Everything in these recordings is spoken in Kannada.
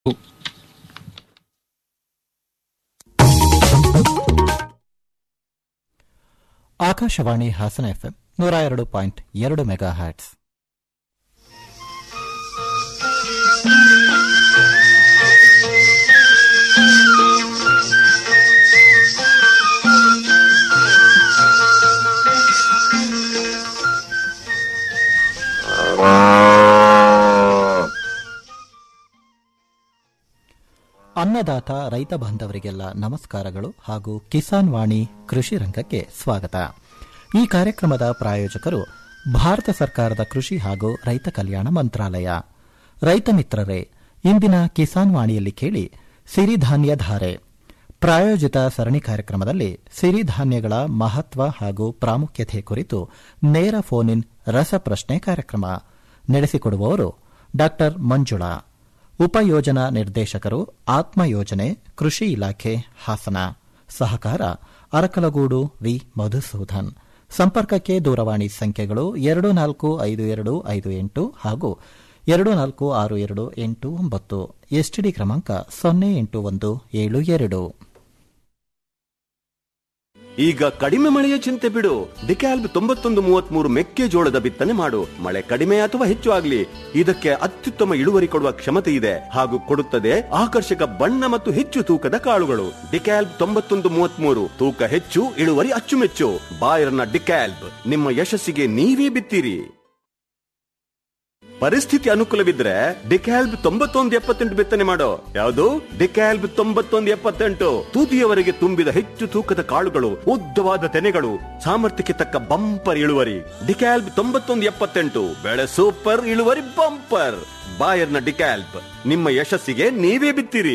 ಆಕಾಶವಾಣಿ ಹಾಸನ ಎಫ್ಎಂ ನೂರ ಎರಡು ಪಾಯಿಂಟ್ ಎರಡು ಮೆಗಾ ಹ್ಯಾಟ್ಸ್ ಅನ್ನದಾತ ರೈತ ಬಾಂಧವರಿಗೆಲ್ಲ ನಮಸ್ಕಾರಗಳು ಹಾಗೂ ಕಿಸಾನ್ ವಾಣಿ ಕೃಷಿ ರಂಗಕ್ಕೆ ಸ್ವಾಗತ ಈ ಕಾರ್ಯಕ್ರಮದ ಪ್ರಾಯೋಜಕರು ಭಾರತ ಸರ್ಕಾರದ ಕೃಷಿ ಹಾಗೂ ರೈತ ಕಲ್ಯಾಣ ಮಂತ್ರಾಲಯ ರೈತ ಮಿತ್ರರೇ ಇಂದಿನ ಕಿಸಾನ್ ವಾಣಿಯಲ್ಲಿ ಕೇಳಿ ಸಿರಿಧಾನ್ಯ ಧಾರೆ ಪ್ರಾಯೋಜಿತ ಸರಣಿ ಕಾರ್ಯಕ್ರಮದಲ್ಲಿ ಸಿರಿಧಾನ್ಯಗಳ ಮಹತ್ವ ಹಾಗೂ ಪ್ರಾಮುಖ್ಯತೆ ಕುರಿತು ನೇರ ಫೋನ್ ಇನ್ ರಸಪ್ರಶ್ನೆ ಕಾರ್ಯಕ್ರಮ ನಡೆಸಿಕೊಡುವವರು ಡಾ ಮಂಜುಳಾ ಉಪಯೋಜನಾ ನಿರ್ದೇಶಕರು ಆತ್ಮ ಯೋಜನೆ ಕೃಷಿ ಇಲಾಖೆ ಹಾಸನ ಸಹಕಾರ ಅರಕಲಗೂಡು ವಿ ಮಧುಸೂದನ್ ಸಂಪರ್ಕಕ್ಕೆ ದೂರವಾಣಿ ಸಂಖ್ಯೆಗಳು ಎರಡು ನಾಲ್ಕು ಐದು ಎರಡು ಐದು ಎಂಟು ಹಾಗೂ ಎರಡು ನಾಲ್ಕು ಆರು ಎರಡು ಎಂಟು ಒಂಬತ್ತು ಎಸ್ಟಿಡಿ ಕ್ರಮಾಂಕ ಸೊನ್ನೆ ಎಂಟು ಒಂದು ಏಳು ಎರಡು ಈಗ ಕಡಿಮೆ ಮಳೆಯ ಚಿಂತೆ ಬಿಡು ಡಿಕ್ಯಾಲ್ಬ್ ತೊಂಬತ್ತೊಂದು ಮೂವತ್ಮೂರು ಮೆಕ್ಕೆಜೋಳದ ಬಿತ್ತನೆ ಮಾಡು ಮಳೆ ಕಡಿಮೆ ಅಥವಾ ಹೆಚ್ಚು ಆಗ್ಲಿ ಇದಕ್ಕೆ ಅತ್ಯುತ್ತಮ ಇಳುವರಿ ಕೊಡುವ ಕ್ಷಮತೆ ಇದೆ ಹಾಗೂ ಕೊಡುತ್ತದೆ ಆಕರ್ಷಕ ಬಣ್ಣ ಮತ್ತು ಹೆಚ್ಚು ತೂಕದ ಕಾಳುಗಳು ಡಿಕ್ಯಾಲ್ಬ್ ತೊಂಬತ್ತೊಂದು ಮೂವತ್ಮೂರು ತೂಕ ಹೆಚ್ಚು ಇಳುವರಿ ಅಚ್ಚುಮೆಚ್ಚು ಬಾಯರ್ನ ಡಿಕ್ಯಾಲ್ಬ್ ನಿಮ್ಮ ಯಶಸ್ಸಿಗೆ ನೀವೇ ಬಿತ್ತೀರಿ ಪರಿಸ್ಥಿತಿ ಅನುಕೂಲವಿದ್ರೆ ಡಿಕ್ಯಾಲ್ಬ್ ತೊಂಬತ್ತೊಂದು ಎಪ್ಪತ್ತೆಂಟು ಬಿತ್ತನೆ ಮಾಡೋ ಯಾವುದು ಡಿಕ್ಯಾಲ್ಬ್ ತೊಂಬತ್ತೊಂದು ಎಪ್ಪತ್ತೆಂಟು ತುದಿಯವರೆಗೆ ತುಂಬಿದ ಹೆಚ್ಚು ತೂಕದ ಕಾಳುಗಳು ಉದ್ದವಾದ ತೆನೆಗಳು ಸಾಮರ್ಥ್ಯಕ್ಕೆ ತಕ್ಕ ಬಂಪರ್ ಇಳುವರಿ ಡಿಕ್ಯಾಲ್ಬ್ ತೊಂಬತ್ತೊಂದು ಎಪ್ಪತ್ತೆಂಟು ಬೆಳೆ ಸೂಪರ್ ಇಳುವರಿ ಬಂಪರ್ ಬಾಯರ್ನ ಡಿಕ್ಯಾಲ್ಬ್ ನಿಮ್ಮ ಯಶಸ್ಸಿಗೆ ನೀವೇ ಬಿತ್ತಿರಿ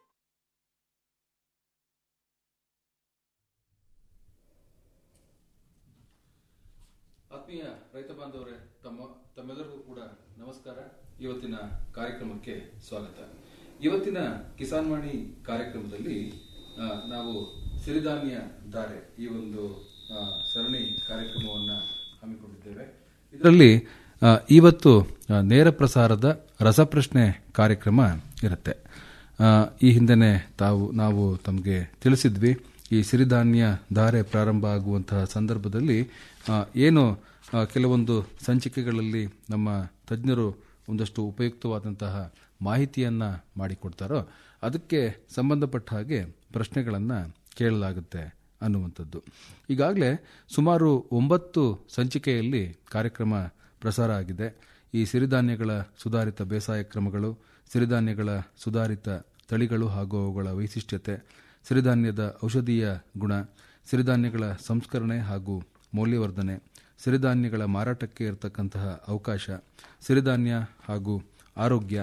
ಆತ್ಮೀಯ ರೈತ ಬಾಂಧವರೇ ತಮ್ಮ ತಮ್ಮೆಲ್ಲರಿಗೂ ಕೂಡ ನಮಸ್ಕಾರ ಇವತ್ತಿನ ಕಾರ್ಯಕ್ರಮಕ್ಕೆ ಸ್ವಾಗತ ಇವತ್ತಿನ ಕಿಸಾನ್ ವಾಣಿ ಕಾರ್ಯಕ್ರಮದಲ್ಲಿ ಆ, ನಾವು ಸಿರಿಧಾನ್ಯ ಧಾರೆ ಈ ಒಂದು ಆ, ಸರಣಿ ಕಾರ್ಯಕ್ರಮವನ್ನು ಹಮ್ಮಿಕೊಂಡಿದ್ದೇವೆ ಇದರಲ್ಲಿ ಆ, ಇವತ್ತು ಆ, ನೇರ ಪ್ರಸಾರದ ರಸಪ್ರಶ್ನೆ ಕಾರ್ಯಕ್ರಮ ಇರುತ್ತೆ ಆ, ಈ ಹಿಂದೆನೆ ತಾವು ನಾವು ತಮಗೆ ತಿಳಿಸಿದ್ವಿ ಈ ಸಿರಿಧಾನ್ಯ ಧಾರೆ ಪ್ರಾರಂಭ ಆಗುವಂತಹ ಸಂದರ್ಭದಲ್ಲಿ ಆ, ಏನು ಆ, ಕೆಲವೊಂದು ಸಂಚಿಕೆಗಳಲ್ಲಿ ನಮ್ಮ ತಜ್ಞರು ಒಂದಷ್ಟು ಉಪಯುಕ್ತವಾದಂತಹ ಮಾಹಿತಿಯನ್ನ ಮಾಡಿಕೊಡ್ತಾರೋ ಅದಕ್ಕೆ ಸಂಬಂಧಪಟ್ಟ ಹಾಗೆ ಪ್ರಶ್ನೆಗಳನ್ನು ಕೇಳಲಾಗುತ್ತೆ ಅನ್ನುವಂಥದ್ದು ಈಗಾಗಲೇ ಸುಮಾರು ಒಂಬತ್ತು ಸಂಚಿಕೆಯಲ್ಲಿ ಕಾರ್ಯಕ್ರಮ ಪ್ರಸಾರ ಆಗಿದೆ ಈ ಸಿರಿಧಾನ್ಯಗಳ ಸುಧಾರಿತ ಬೇಸಾಯ ಕ್ರಮಗಳು ಸಿರಿಧಾನ್ಯಗಳ ಸುಧಾರಿತ ತಳಿಗಳು ಹಾಗೂ ಅವುಗಳ ವೈಶಿಷ್ಟ್ಯತೆ ಸಿರಿಧಾನ್ಯದ ಔಷಧೀಯ ಗುಣ ಸಿರಿಧಾನ್ಯಗಳ ಸಂಸ್ಕರಣೆ ಹಾಗೂ ಮೌಲ್ಯವರ್ಧನೆ ಸಿರಿಧಾನ್ಯಗಳ ಮಾರಾಟಕ್ಕೆ ಇರತಕ್ಕಂತಹ ಅವಕಾಶ ಸಿರಿಧಾನ್ಯ ಹಾಗೂ ಆರೋಗ್ಯ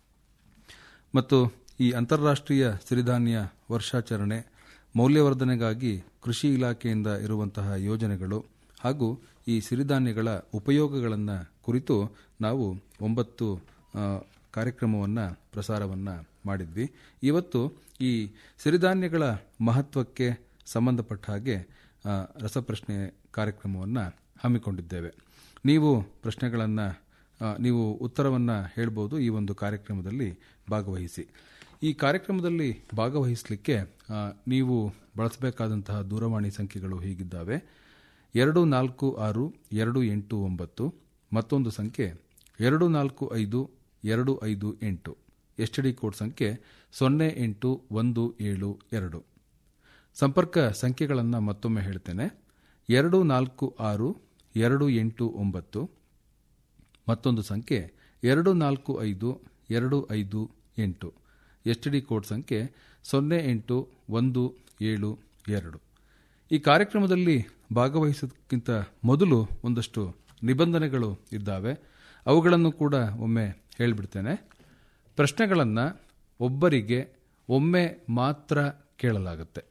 ಮತ್ತು ಈ ಅಂತಾರಾಷ್ಟ್ರೀಯ ಸಿರಿಧಾನ್ಯ ವರ್ಷಾಚರಣೆ ಮೌಲ್ಯವರ್ಧನೆಗಾಗಿ ಕೃಷಿ ಇಲಾಖೆಯಿಂದ ಇರುವಂತಹ ಯೋಜನೆಗಳು ಹಾಗೂ ಈ ಸಿರಿಧಾನ್ಯಗಳ ಉಪಯೋಗಗಳನ್ನು ಕುರಿತು ನಾವು ಒಂಬತ್ತು ಕಾರ್ಯಕ್ರಮವನ್ನು ಪ್ರಸಾರವನ್ನು ಮಾಡಿದ್ವಿ ಇವತ್ತು ಈ ಸಿರಿಧಾನ್ಯಗಳ ಮಹತ್ವಕ್ಕೆ ಸಂಬಂಧಪಟ್ಟ ಹಾಗೆ ಆ, ರಸಪ್ರಶ್ನೆ ಕಾರ್ಯಕ್ರಮವನ್ನು ಹಮ್ಮಿಕೊಂಡಿದ್ದೇವೆ ನೀವು ಪ್ರಶ್ನೆಗಳನ್ನು ನೀವು ಉತ್ತರವನ್ನು ಹೇಳ್ಬೋದು ಈ ಒಂದು ಕಾರ್ಯಕ್ರಮದಲ್ಲಿ ಭಾಗವಹಿಸಿ ಈ ಕಾರ್ಯಕ್ರಮದಲ್ಲಿ ಭಾಗವಹಿಸಲಿಕ್ಕೆ ಆ, ನೀವು ಬಳಸಬೇಕಾದಂತಹ ದೂರವಾಣಿ ಸಂಖ್ಯೆಗಳು ಹೀಗಿದ್ದಾವೆ ಎರಡು ನಾಲ್ಕು ಆರು ಎರಡು ಎಂಟು ಒಂಬತ್ತು ಮತ್ತೊಂದು ಸಂಖ್ಯೆ ಎರಡು ನಾಲ್ಕು ಐದು ಎರಡು ಐದು ಎಂಟು ಎಸ್ ಡಿ ಕೋಡ್ ಸಂಖ್ಯೆ ಸೊನ್ನೆ ಎಂಟು ಒಂದು ಏಳು ಎರಡು ಸಂಪರ್ಕ ಸಂಖ್ಯೆಗಳನ್ನು ಮತ್ತೊಮ್ಮೆ ಹೇಳ್ತೇನೆ ಎರಡು ನಾಲ್ಕು ಆರು ಎರಡು ಎಂಟು ಒಂಬತ್ತು ಮತ್ತೊಂದು ಸಂಖ್ಯೆ ಎರಡು ನಾಲ್ಕು ಐದು ಎರಡು ಐದು ಎಂಟು ಎಸ್ ಡಿ ಕೋಡ್ ಸಂಖ್ಯೆ ಸೊನ್ನೆ ಎಂಟು ಒಂದು ಏಳು ಎರಡು ಈ ಕಾರ್ಯಕ್ರಮದಲ್ಲಿ ಭಾಗವಹಿಸೋದಕ್ಕಿಂತ ಮೊದಲು ಒಂದಷ್ಟು ನಿಬಂಧನೆಗಳು ಇದ್ದಾವೆ ಅವುಗಳನ್ನು ಕೂಡ ಒಮ್ಮೆ ಹೇಳಿಬಿಡ್ತೇನೆ ಪ್ರಶ್ನೆಗಳನ್ನು ಒಬ್ಬರಿಗೆ ಒಮ್ಮೆ ಮಾತ್ರ ಕೇಳಲಾಗುತ್ತೆ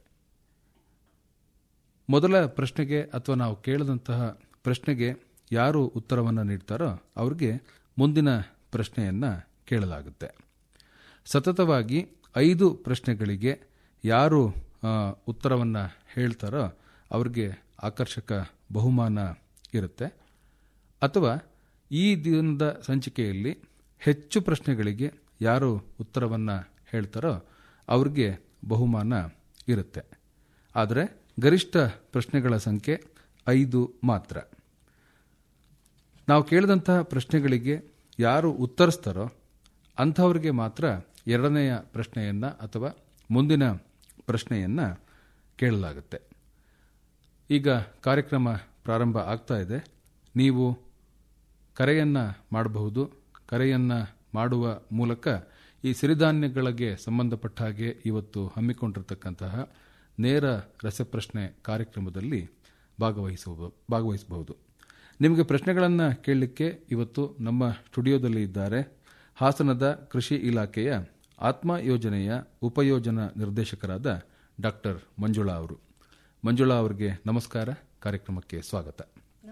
ಮೊದಲ ಪ್ರಶ್ನೆಗೆ ಅಥವಾ ನಾವು ಕೇಳಿದಂತಹ ಪ್ರಶ್ನೆಗೆ ಯಾರು ಉತ್ತರವನ್ನು ನೀಡ್ತಾರೋ ಅವ್ರಿಗೆ ಮುಂದಿನ ಪ್ರಶ್ನೆಯನ್ನು ಕೇಳಲಾಗುತ್ತೆ ಸತತವಾಗಿ ಐದು ಪ್ರಶ್ನೆಗಳಿಗೆ ಯಾರು ಉತ್ತರವನ್ನು ಹೇಳ್ತಾರೋ ಅವ್ರಿಗೆ ಆಕರ್ಷಕ ಬಹುಮಾನ ಇರುತ್ತೆ ಅಥವಾ ಈ ದಿನದ ಸಂಚಿಕೆಯಲ್ಲಿ ಹೆಚ್ಚು ಪ್ರಶ್ನೆಗಳಿಗೆ ಯಾರು ಉತ್ತರವನ್ನು ಹೇಳ್ತಾರೋ ಅವ್ರಿಗೆ ಬಹುಮಾನ ಇರುತ್ತೆ ಆದರೆ ಗರಿಷ್ಠ ಪ್ರಶ್ನೆಗಳ ಸಂಖ್ಯೆ ಐದು ಮಾತ್ರ ನಾವು ಕೇಳಿದಂತಹ ಪ್ರಶ್ನೆಗಳಿಗೆ ಯಾರು ಉತ್ತರಿಸ್ತಾರೋ ಅಂಥವ್ರಿಗೆ ಮಾತ್ರ ಎರಡನೆಯ ಪ್ರಶ್ನೆಯನ್ನು ಅಥವಾ ಮುಂದಿನ ಪ್ರಶ್ನೆಯನ್ನು ಕೇಳಲಾಗುತ್ತೆ ಈಗ ಕಾರ್ಯಕ್ರಮ ಪ್ರಾರಂಭ ಆಗ್ತಾ ಇದೆ ನೀವು ಕರೆಯನ್ನು ಮಾಡಬಹುದು ಕರೆಯನ್ನು ಮಾಡುವ ಮೂಲಕ ಈ ಸಿರಿಧಾನ್ಯಗಳಿಗೆ ಸಂಬಂಧಪಟ್ಟ ಹಾಗೆ ಇವತ್ತು ಹಮ್ಮಿಕೊಂಡಿರತಕ್ಕಂತಹ ನೇರ ರಸಪ್ರಶ್ನೆ ಕಾರ್ಯಕ್ರಮದಲ್ಲಿ ಭಾಗವಹಿಸುವ ಭಾಗವಹಿಸಬಹುದು ನಿಮಗೆ ಪ್ರಶ್ನೆಗಳನ್ನು ಕೇಳಲಿಕ್ಕೆ ಇವತ್ತು ನಮ್ಮ ಸ್ಟುಡಿಯೋದಲ್ಲಿ ಇದ್ದಾರೆ ಹಾಸನದ ಕೃಷಿ ಇಲಾಖೆಯ ಆತ್ಮ ಯೋಜನೆಯ ಉಪಯೋಜನಾ ನಿರ್ದೇಶಕರಾದ ಡಾಕ್ಟರ್ ಮಂಜುಳಾ ಅವರು ಮಂಜುಳಾ ಅವರಿಗೆ ನಮಸ್ಕಾರ ಕಾರ್ಯಕ್ರಮಕ್ಕೆ ಸ್ವಾಗತ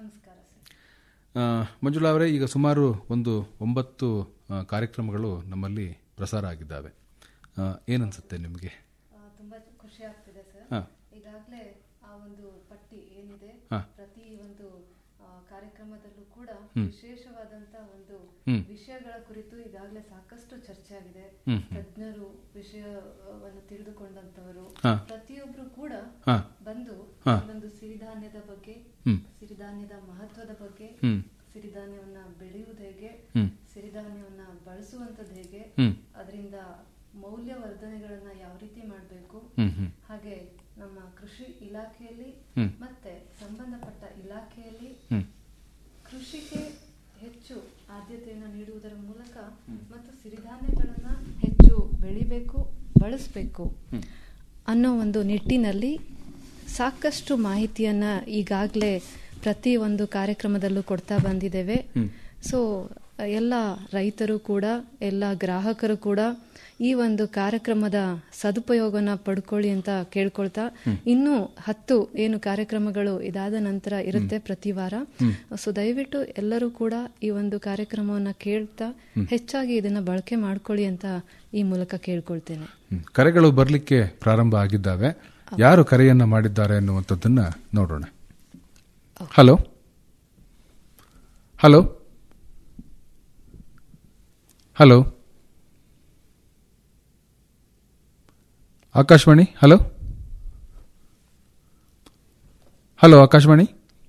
ಆ, ಮಂಜುಳಾ ಅವರೇ ಈಗ ಸುಮಾರು ಒಂದು ಒಂಬತ್ತು ಆ, ಕಾರ್ಯಕ್ರಮಗಳು ನಮ್ಮಲ್ಲಿ ಪ್ರಸಾರ ಆಗಿದ್ದಾವೆ ಆ, ಏನನ್ಸುತ್ತೆ ನಿಮಗೆ ಆ, ತುಂಬಾ ಖುಷಿ ಆಗ್ತಿದೆ ಸರ್ ಹಾ. ಈಗಾಗಲೇ ಆ ಒಂದು ಪಟ್ಟಿ ಏನಿದೆ ಹಾ. ಪ್ರತಿ ಒಂದು ಆ, ಕಾರ್ಯಕ್ರಮದಲ್ಲೂ ಕೂಡ ವಿಶೇಷವಾದಂತ ಒಂದು ಹ್ಮ್. ವಿಷಯಗಳ ಕುರಿತು ಈಗಾಗಲೇ ಸಾಕಷ್ಟು ಚರ್ಚೆ ಆಗಿದೆ ಹ್ಮ್, ತಜ್ಞರು ವಿಷಯವನ್ನು ತಿಳಿದುಕೊಂಡಂತವರು ಹಾ. ಪ್ರತಿಯೊಬ್ರು ಕೂಡ ಹಾ. ಬಂದು ಹಾ. ಒಂದು ಸಿರಿಧಾನ್ಯದ ಬಗ್ಗೆ ಹ್ಮ್. ಸಿರಿಧಾನ್ಯದ ಮಹತ್ವದ ಬಗ್ಗೆ ಹ್ಮ್ ಸಿರಿಧಾನ್ಯವನ್ನ ಬೆಳೆಯುವುದು ಹೇಗೆ ಹ್ಮ್ ಸಿರಿಧಾನ್ಯವನ್ನ ಬಳಸುವಂತದ್ದು ಹೇಗೆ ಹ್ಮ್ ಅದರಿಂದ ಮೌಲ್ಯವರ್ಧನೆಗಳನ್ನ ಯಾವ ರೀತಿ ಮಾಡಬೇಕು ಹ್ಮ್ ಹ್ಮ್ ಹಾಗೆ ನಮ್ಮ ಕೃಷಿ ಇಲಾಖೆಯಲ್ಲಿ ಹ್ಮ್. ಮತ್ತೆ ಸಂಬಂಧಪಟ್ಟ ಇಲಾಖೆಯಲ್ಲಿ ಹ್ಮ್ ಕೃಷಿಗೆ ಹೆಚ್ಚು ಆದ್ಯತೆಯನ್ನು ನೀಡುವುದರ ಮೂಲಕ ಮತ್ತು ಸಿರಿಧಾನ್ಯಗಳನ್ನ ಹೆಚ್ಚು ಬೆಳಿಬೇಕು ಬಳಸಬೇಕು ಅನ್ನೋ ಒಂದು ನಿಟ್ಟಿನಲ್ಲಿ ಸಾಕಷ್ಟು ಮಾಹಿತಿಯನ್ನ ಈಗಾಗಲೇ ಪ್ರತಿ ಒಂದು ಕಾರ್ಯಕ್ರಮದಲ್ಲೂ ಕೊಡ್ತಾ ಬಂದಿದ್ದೇವೆ ಸೊ ಎಲ್ಲ ರೈತರು ಕೂಡ ಎಲ್ಲ ಗ್ರಾಹಕರು ಕೂಡ ಈ ಒಂದು ಕಾರ್ಯಕ್ರಮದ ಸದುಪಯೋಗನ ಪಡ್ಕೊಳ್ಳಿ ಅಂತ ಕೇಳ್ಕೊಳ್ತಾ ಇನ್ನು ಹತ್ತು ಏನು ಕಾರ್ಯಕ್ರಮಗಳು ಇದಾದ ನಂತರ ಇರುತ್ತೆ ಪ್ರತಿ ವಾರ ಸೊ ದಯವಿಟ್ಟು ಎಲ್ಲರೂ ಕೂಡ ಈ ಒಂದು ಕಾರ್ಯಕ್ರಮವನ್ನ ಕೇಳ್ತಾ ಹೆಚ್ಚಾಗಿ ಇದನ್ನ ಬಳಕೆ ಮಾಡ್ಕೊಳ್ಳಿ ಅಂತ ಈ ಮೂಲಕ ಕೇಳ್ಕೊಳ್ತೇನೆ ಹ್ಮ್. ಕರೆಗಳು ಬರಲಿಕ್ಕೆ ಪ್ರಾರಂಭ ಆಗಿದ್ದಾವೆ ಯಾರು ಕರೆಯನ್ನ ಮಾಡಿದ್ದಾರೆ ಅನ್ನುವಂಥದ್ದನ್ನ ನೋಡೋಣ hello hello hello Akashvani hello hello Akashvani